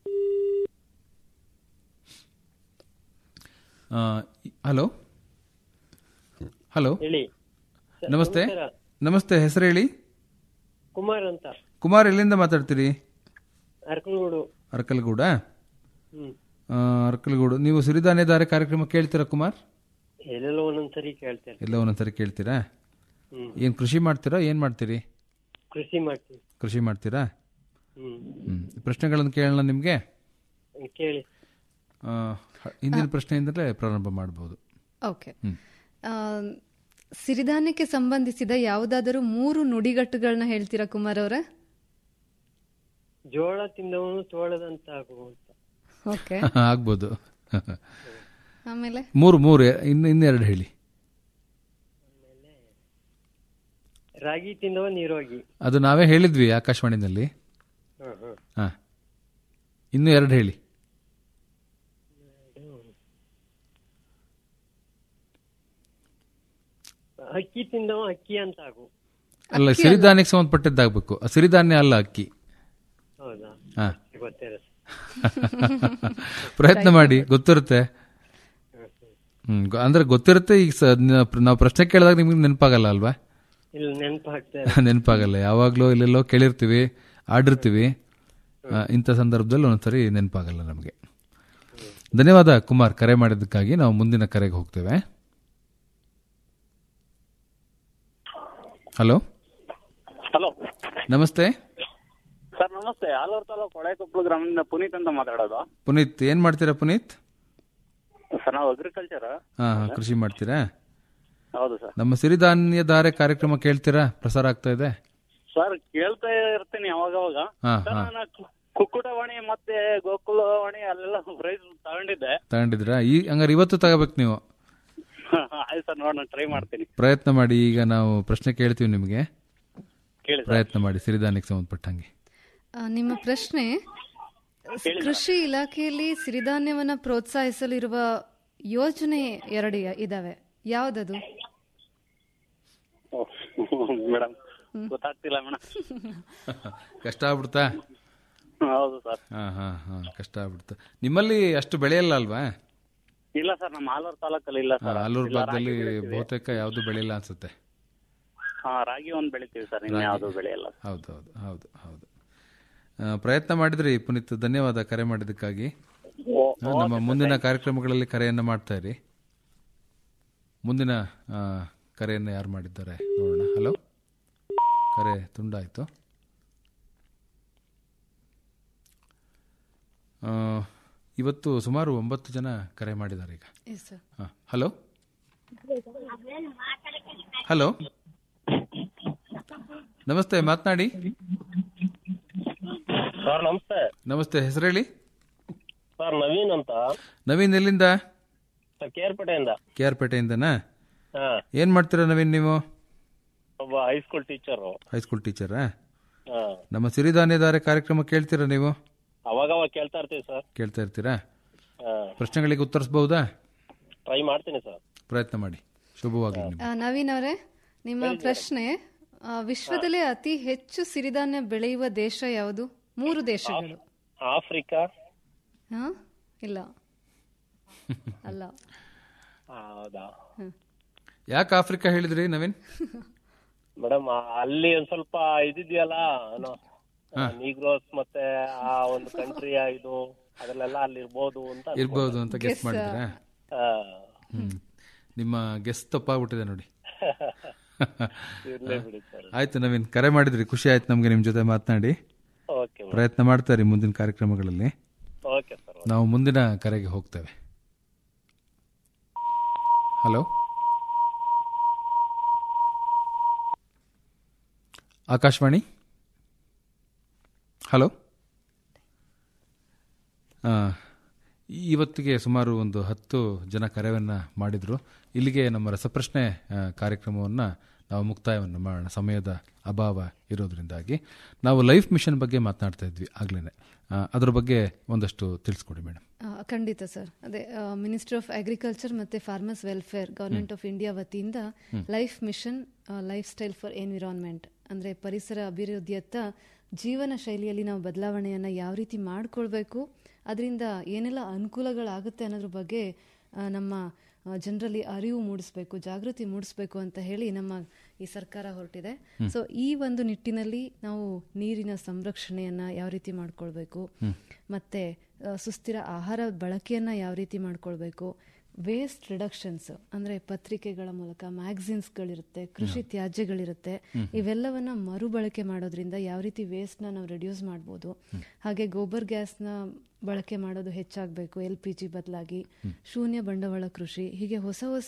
ಆ, ಇ- ಹಲೋ ಹಲೋ ಹೇಳಿ ನಮಸ್ತೆ ನಮಸ್ತೆ ಹೆಸರು ಹೇಳಿ ಕುಮಾರ್ ಅಂತ ಕುಮಾರ್ ಎಲ್ಲಿಂದ ಮಾತಾಡ್ತೀರಿ ಅರ್ಕಲ್ಗೂಡು ಅರಕಲಗೂಡ ಹ್ಮ್ ಆ, ಅರಕಲಗೂಡು ನೀವು ಸಿರಿಧಾನ್ಯಧಾರೆ ಕಾರ್ಯಕ್ರಮ ಕೇಳ್ತೀರಾ ಕುಮಾರ್ ಎಲ್ಲೆಲ್ಲೋ ಒಂದೊಂದ್ಸರಿ ಕೇಳ್ತೇನೆ ಎಲ್ಲ ಒಂದೊಂದ್ಸರಿ ಕೇಳ್ತೀರಾ ಹ್ಮ್ ಏನು ಕೃಷಿ ಮಾಡ್ತೀರಾ ಏನು ಮಾಡ್ತೀರಿ ಕೃಷಿ ಮಾಡ್ತೀವಿ ಕೃಷಿ ಮಾಡ್ತೀರಾ ಹ್ಮ್ ಹ್ಮ್ ಪ್ರಶ್ನೆಗಳನ್ನು ಕೇಳೋಣ ನಿಮಗೆ ಕೇಳಿ ಹಿಂದಿನ ಪ್ರಶ್ನೆಯಿಂದಲೇ ಪ್ರಾರಂಭ ಮಾಡಬಹುದು ಓಕೆ ಆ, ಸಿರಿಧಾನ್ಯಕ್ಕೆ ಸಂಬಂಧಿಸಿದ ಯಾವುದಾದರೂ ಮೂರು ನುಡಿಗಟ್ಟುಗಳನ್ನ ಹೇಳ್ತೀರಾ ಕುಮಾರ್ ಅವರೇ ಜೋಳ ತಿಂದವನು ತೋಳದಂತಾಗುವಂತ ಓಕೆ ಆಗ್ಬೋದು ಆಮೇಲೆ ಮೂರು ಮೂರು ಇನ್ನು ಇನ್ನೆರಡು ಹೇಳಿ ರಾಗಿ ತಿಂದವ ನಿರೋಗಿ ಅದು ನಾವೇ ಹೇಳಿದ್ವಿ ಆಕಾಶವಾಣಿನಲ್ಲಿ ಹ್ಮ್ ಹ್ಮ್ ಹಾ ಇನ್ನು ಎರಡು ಹೇಳಿ ಅಕ್ಕಿ ತಿಂದವ ಅಕ್ಕಿ ಅಂತ ಆಗು ಅಲ್ಲ ಸಿರಿಧಾನ್ಯಕ್ಕೆ ಸಂಬಂಧಪಟ್ಟದ್ದಾಗಬೇಕು ಸಿರಿಧಾನ್ಯ ಅಲ್ಲ ಅಕ್ಕಿ ಹೌದಾ ಹಾ ಗೊತ್ತಿರ ಪ್ರಯತ್ನ ಮಾಡಿ ಗೊತ್ತಿರುತ್ತೆ ಹ್ಮ್ ಗೊ- ಅಂದ್ರೆ ಗೊತ್ತಿರುತ್ತೆ ಈಗ ಸ- ನ- ನಾವು ಪ್ರಶ್ನೆ ಕೇಳಿದಾಗ ನಿಮ್ಗೆ ನೆನಪಾಗಲ್ಲ ಅಲ್ವಾ ಇಲ್ಲ ನೆನಪು ಹಾಕ್ತಾರೆ ನೆನಪಾಗಲ್ಲ ಯಾವಾಗಲೂ ಇಲ್ಲೆಲ್ಲೋ ಕೇಳಿರ್ತೀವಿ ಆಡಿರ್ತೀವಿ ಆ, ಇಂಥ ಸಂದರ್ಭದಲ್ಲಿ ಒಂದೊಂದ್ಸರಿ ನೆನಪಾಗಲ್ಲ ನಮಗೆ ಧನ್ಯವಾದ ಕುಮಾರ್ ಕರೆ ಮಾಡಿದ್ದಕ್ಕಾಗಿ ನಾವು ಮುಂದಿನ ಕರೆಗೆ ಹೋಗ್ತೇವೆ ಹಲೋ ಹಲೋ ನಮಸ್ತೆ ಸರ್ ನಮಸ್ತೆ ಆಲೂರು ತಾಲೂಕು ಹೊಳೆಕೊಪ್ಪಲು ಗ್ರಾಮದಿಂದ ಪುನೀತ್ ಅಂತ ಮಾತಾಡೋದು ಪುನೀತ್ ಏನ್ ಮಾಡ್ತೀರಾ ಪುನೀತ್ ಸರ್ ನಾವು ಅಗ್ರಿಕಲ್ಚರ್ ಹಾ ಹಾ, ಕೃಷಿ ಮಾಡ್ತೀರಾ ಹೌದು ಸರ್ ನಮ್ಮ ಸಿರಿಧಾನ್ಯ ಧಾರೆ ಕಾರ್ಯಕ್ರಮ ಕೇಳ್ತೀರಾ ಪ್ರಸಾರ ಆಗ್ತಾ ಇದೆ ಸರ್ ಕೇಳ್ತಾ ಇರ್ತೀನಿ ಅವಾಗವಾಗ ಹಾ ಸರ್ ಹಾ ನಾನು ಕು- ಕುಕ್ಕುಟವಾಣಿ ಮತ್ತೆ ಗೋಕುಲವಾಣಿ ಅಲ್ಲೆಲ್ಲ ಪ್ರೈಸ್ ತಗೊಂಡಿದ್ದೆ ತಗೊಂಡಿದ್ರಾ ಈ ಹಂಗಾರೆ ಇವತ್ತು ತಗೋಬೇಕು ನೀವು ಆಯ್ತು ಸರ್ ನೋಡೋಣ ಟ್ರೈ ಮಾಡ್ತೀನಿ ಪ್ರಯತ್ನ ಮಾಡಿ ಈಗ ನಾವು ಪ್ರಶ್ನೆ ಕೇಳ್ತೀವಿ ನಿಮಗೆ ಕೇಳಿ ಸರ್ ಪ್ರಯತ್ನ ಮಾಡಿ ಸಿರಿಧಾನ್ಯಕ್ಕೆ ಸಂಬಂಧಪಟ್ಟಂಗೆ ಆ, ನಿಮ್ಮ ಪ್ರಶ್ನೆ ಕೃಷಿ ಇಲಾಖೆಯಲ್ಲಿ ಸಿರಿಧಾನ್ಯವನ್ನ ಪ್ರೋತ್ಸಾಹಿಸಲಿರುವ ಯೋಜನೆ ಎರಡು ಯ- ಇದಾವೆ ಯಾವ್ದದು ಮೇಡಮ್ ಗೊತ್ತಾಗ್ತಿಲ್ಲ ಮೇಡಮ್ ಕಷ್ಟ ಆಗ್ಬಿಡ್ತಾ ಹೌದು ಸರ್ ಹಾ ಹಾ ಹಾ ಕಷ್ಟ ಆಗ್ಬಿಡ್ತಾ ನಿಮ್ಮಲ್ಲಿ ಅಷ್ಟು ಬೆಳೆಯಲ್ಲ ಅಲ್ವಾ ಇಲ್ಲ ಸರ್ ನಮ್ಮ ಆಲೂರು ತಾಲೂಕಲ್ಲಿ ಇಲ್ಲ ಹಾ, ಸರ್ ಆಲೂರು ಇಲ್ಲ, ಭಾಗದಲ್ಲಿ ರಾಗಿ ಬೆಳಿತೀವಿ. ಬಹುತೇಕ ಯಾವುದು ಬೆಳೆಯಲ್ಲ ಅನ್ಸುತ್ತೆ ಹಾ ರಾಗಿ ಒಂದ್ ಬೆಳಿತೀವಿ ಸರ್ ಇನ್ನು ರಾಗಿ. ಯಾವ್ದು ಬೆಳೆಯಲ್ಲ ಹೌದು ಹೌದು ಹೌದು ಹೌದು ಆ, ಪ್ರಯತ್ನ ಮಾಡಿದ್ರಿ ಪುನೀತ್ ಧನ್ಯವಾದ ಕರೆ ಮಾಡಿದ್ದಕ್ಕಾಗಿ ಆ, ನಮ್ಮ ಮುಂದಿನ ಕಾರ್ಯಕ್ರಮಗಳಲ್ಲಿ ಕರೆಯನ್ನು ಮಾಡ್ತಾ ಇರಿ ಮುಂದಿನ ಆ, ಕರೆಯನ್ನು ಯಾರು ಮಾಡಿದ್ದಾರೆ ನೋಡೋಣ ಹಲೋ ಕರೆ ತುಂಡಾಯಿತು ಆ, ಇವತ್ತು ಸುಮಾರು ಒಂಬತ್ತು ಜನ ಕರೆ ಮಾಡಿದ್ದಾರೆ ಈಗ ಎಸ್ ಸರ್ ಹಾ, ಹಲೋ ಹಲೋ ನಮಸ್ತೆ ಮಾತನಾಡಿ ಸರ್ ನಮಸ್ತೆ ನಮಸ್ತೆ ಹೆಸರು ಹೇಳಿ ಸರ್ ನವೀನ್ ಅಂತ ನವೀನ್ ಎಲ್ಲಿಂದ ಸರ್ ಕೇರ್ಪೇಟೆಯಿಂದ ಕೆ ಆರ್ ಪೇಟೆಯಿಂದನಾ ಹಾ ಏನ್ ಮಾಡ್ತೀರಾ ನವೀನ್ ನೀವು ಒಬ್ಬ ಹೈಸ್ಕೂಲ್ ಟೀಚರು ಹೈಸ್ಕೂಲ್ ಟೀಚರಾ ಹಾ ನಮ್ಮ ಸಿರಿಧಾನ್ಯಧಾರೆ ಕಾರ್ಯಕ್ರಮ ಕೇಳ್ತೀರಾ ನೀವು ಅವಾಗ ಅವಾಗ ಕೇಳ್ತಾ ಇರ್ತೀವಿ ಸರ್ ಕೇಳ್ತಾ ಇರ್ತೀರಾ ಹಾ ಪ್ರಶ್ನೆಗಳಿಗೆ ಉತ್ತರಿಸಬಹುದಾ ಟ್ರೈ ಮಾಡ್ತೀನಿ ಸರ್ ಪ್ರಯತ್ನ ಮಾಡಿ ಶುಭವಾಗಲಿ ನಿಮ್ಗೆ ಆ, ನವೀನ್ ಅವರೇ ನಿಮ್ಮ ಪ್ರಶ್ನೆ ಆ, ವಿಶ್ವದಲ್ಲೇ ಅತಿ ಹೆಚ್ಚು ಸಿರಿಧಾನ್ಯ ಬೆಳೆಯುವ ದೇಶ ಯಾವುದು ಮೂರು ದೇಶಗಳು ಆಫ್ರಿಕಾ ಹಾ ಇಲ್ಲ ಅಲ್ಲ ಹೌದಾ ಯಾಕೆ ಆಫ್ರಿಕಾ ಹೇಳಿದ್ರಿ ನವೀನ್ ಮೇಡಮ್ ಅಲ್ಲಿ ಒಂದ್ ಸ್ವಲ್ಪ ಇದಿದೆಯಲ್ಲ ಹಾ. ನೀಗ್ರೋಸ್ ಮತ್ತೆ ಆ ಒಂದು ಕಂಟ್ರಿಯ ಇದು ಅದ್ರಲ್ಲೆಲ್ಲ ಅಲ್ಲಿ ಇರ್ಬೋದು ಅಂತ ಅನ್ಕೊಂಡೆ. ಇರ್ಬೋದು ಅಂತ ಗೆಸ್ ಮಾಡಿದ್ರಾ ಹಾ. ಹ್ಮ್ ನಿಮ್ಮ ಗೆಸ್ ತಪ್ಪಾಗ್ಬಿಟ್ಟಿದೆ ನೋಡಿ ಇರ್ಲಿ ಬಿಡಿ ಸರ್ ಆಯ್ತು ನವೀನ್ ಕರೆ ಮಾಡಿದ್ರಿ ಖುಷಿ ಆಯ್ತು ನಮ್ಗೆ ನಿಮ್ ಜೊತೆ ಮಾತನಾಡಿ ಓಕೆ ಪ್ರಯತ್ನ ಮಾಡ್ತಾರೆ ಮುಂದಿನ ಕಾರ್ಯಕ್ರಮಗಳಲ್ಲಿ ಓಕೆ ಸರ್ ನಾವು ಮುಂದಿನ ಕರೆಗೆ ಹೋಗ್ತೇವೆ ಹಲೋ ಆಕಾಶವಾಣಿ ಹಲೋ ಆ, ಇವತ್ತಿಗೆ ಸುಮಾರು ಒಂದು ಹತ್ತು ಜನ ಕರೆಯನ್ನು ಮಾಡಿದರು ಇಲ್ಲಿಗೆ ನಮ್ಮ ರಸಪ್ರಶ್ನೆ ಆ, ಕಾರ್ಯಕ್ರಮವನ್ನು ನಾವು ಮುಕ್ತಾಯವನ್ನು ಮಾಡೋಣ ಸಮಯದ ಅಭಾವ ಇರೋದ್ರಿಂದಾಗಿ ನಾವು ಲೈಫ್ ಮಿಷನ್ ಬಗ್ಗೆ ಮಾತನಾಡ್ತಾ ಇದ್ವಿ ಆಗ್ಲೇ ಅದ್ರ ಬಗ್ಗೆ ಒಂದಷ್ಟು ತಿಳಿಸ್ಕೊಡಿ ಮೇಡಮ್ ಆ, ಖಂಡಿತ ಸರ್ ಅದೇ ಮಿನಿಸ್ಟ್ರಿ ಆಫ್ ಅಗ್ರಿಕಲ್ಚರ್ ಮತ್ತೆ farmers welfare government of India ವತಿಯಿಂದ life mission lifestyle for environment ಅಂದ್ರೆ ಪರಿಸರ ಅಭಿವೃದ್ಧಿಯತ್ತ ಜೀವನ ಶೈಲಿಯಲ್ಲಿ ನಾವು ಬದಲಾವಣೆಯನ್ನ ಯಾವ ರೀತಿ ಮಾಡ್ಕೊಳ್ಬೇಕು ಅದರಿಂದ ಏನೆಲ್ಲ ಅನುಕೂಲಗಳಾಗುತ್ತೆ ಅನ್ನೋದ್ರ ಬಗ್ಗೆ ಆ, ನಮ್ಮ ಜನರಲ್ಲಿ ಅರಿವು ಮೂಡಿಸ್ಬೇಕು ಜಾಗೃತಿ ಮೂಡಿಸ್ಬೇಕು ಅಂತ ಹೇಳಿ ನಮ್ಮ ಈ ಸರ್ಕಾರ ಹೊರಟಿದೆ ಸೊ ಈ ಒಂದು ನಿಟ್ಟಿನಲ್ಲಿ ನಾವು ನೀರಿನ ಸಂರಕ್ಷಣೆಯನ್ನ ಯಾವ ರೀತಿ ಮಾಡ್ಕೊಳ್ಬೇಕು ಮತ್ತೆ ಆ, ಸುಸ್ಥಿರ ಆಹಾರ ಬಳಕೆಯನ್ನ ಯಾವ ರೀತಿ ಮಾಡ್ಕೊಳ್ಬೇಕು ವೇಸ್ಟ್ ರಿಡಕ್ಷನ್ಸ್ ಅಂದ್ರೆ ಪತ್ರಿಕೆಗಳ ಮೂಲಕ ಮ್ಯಾಗಝಿನ್ಸ್ಗಳಿರುತ್ತೆ ಕೃಷಿ ತ್ಯಾಜ್ಯಗಳಿರುತ್ತೆ ಇವೆಲ್ಲವನ್ನ ಮರುಬಳಕೆ ಮಾಡೋದ್ರಿಂದ ಯಾವ ರೀತಿ ವೇಸ್ಟ್ ನ ನಾವು ರೆಡ್ಯೂಸ್ ಮಾಡ್ಬೋದು ಹಾಗೆ ಗೋಬರ್ ಗ್ಯಾಸ್ ನ ಬಳಕೆ ಮಾಡೋದು ಹೆಚ್ಚಾಗಬೇಕು ಎಲ್ ಪಿ ಜಿ ಬದಲಾಗಿ ಶೂನ್ಯ ಬಂಡವಾಳ ಕೃಷಿ ಹೀಗೆ ಹೊಸ ಹೊಸ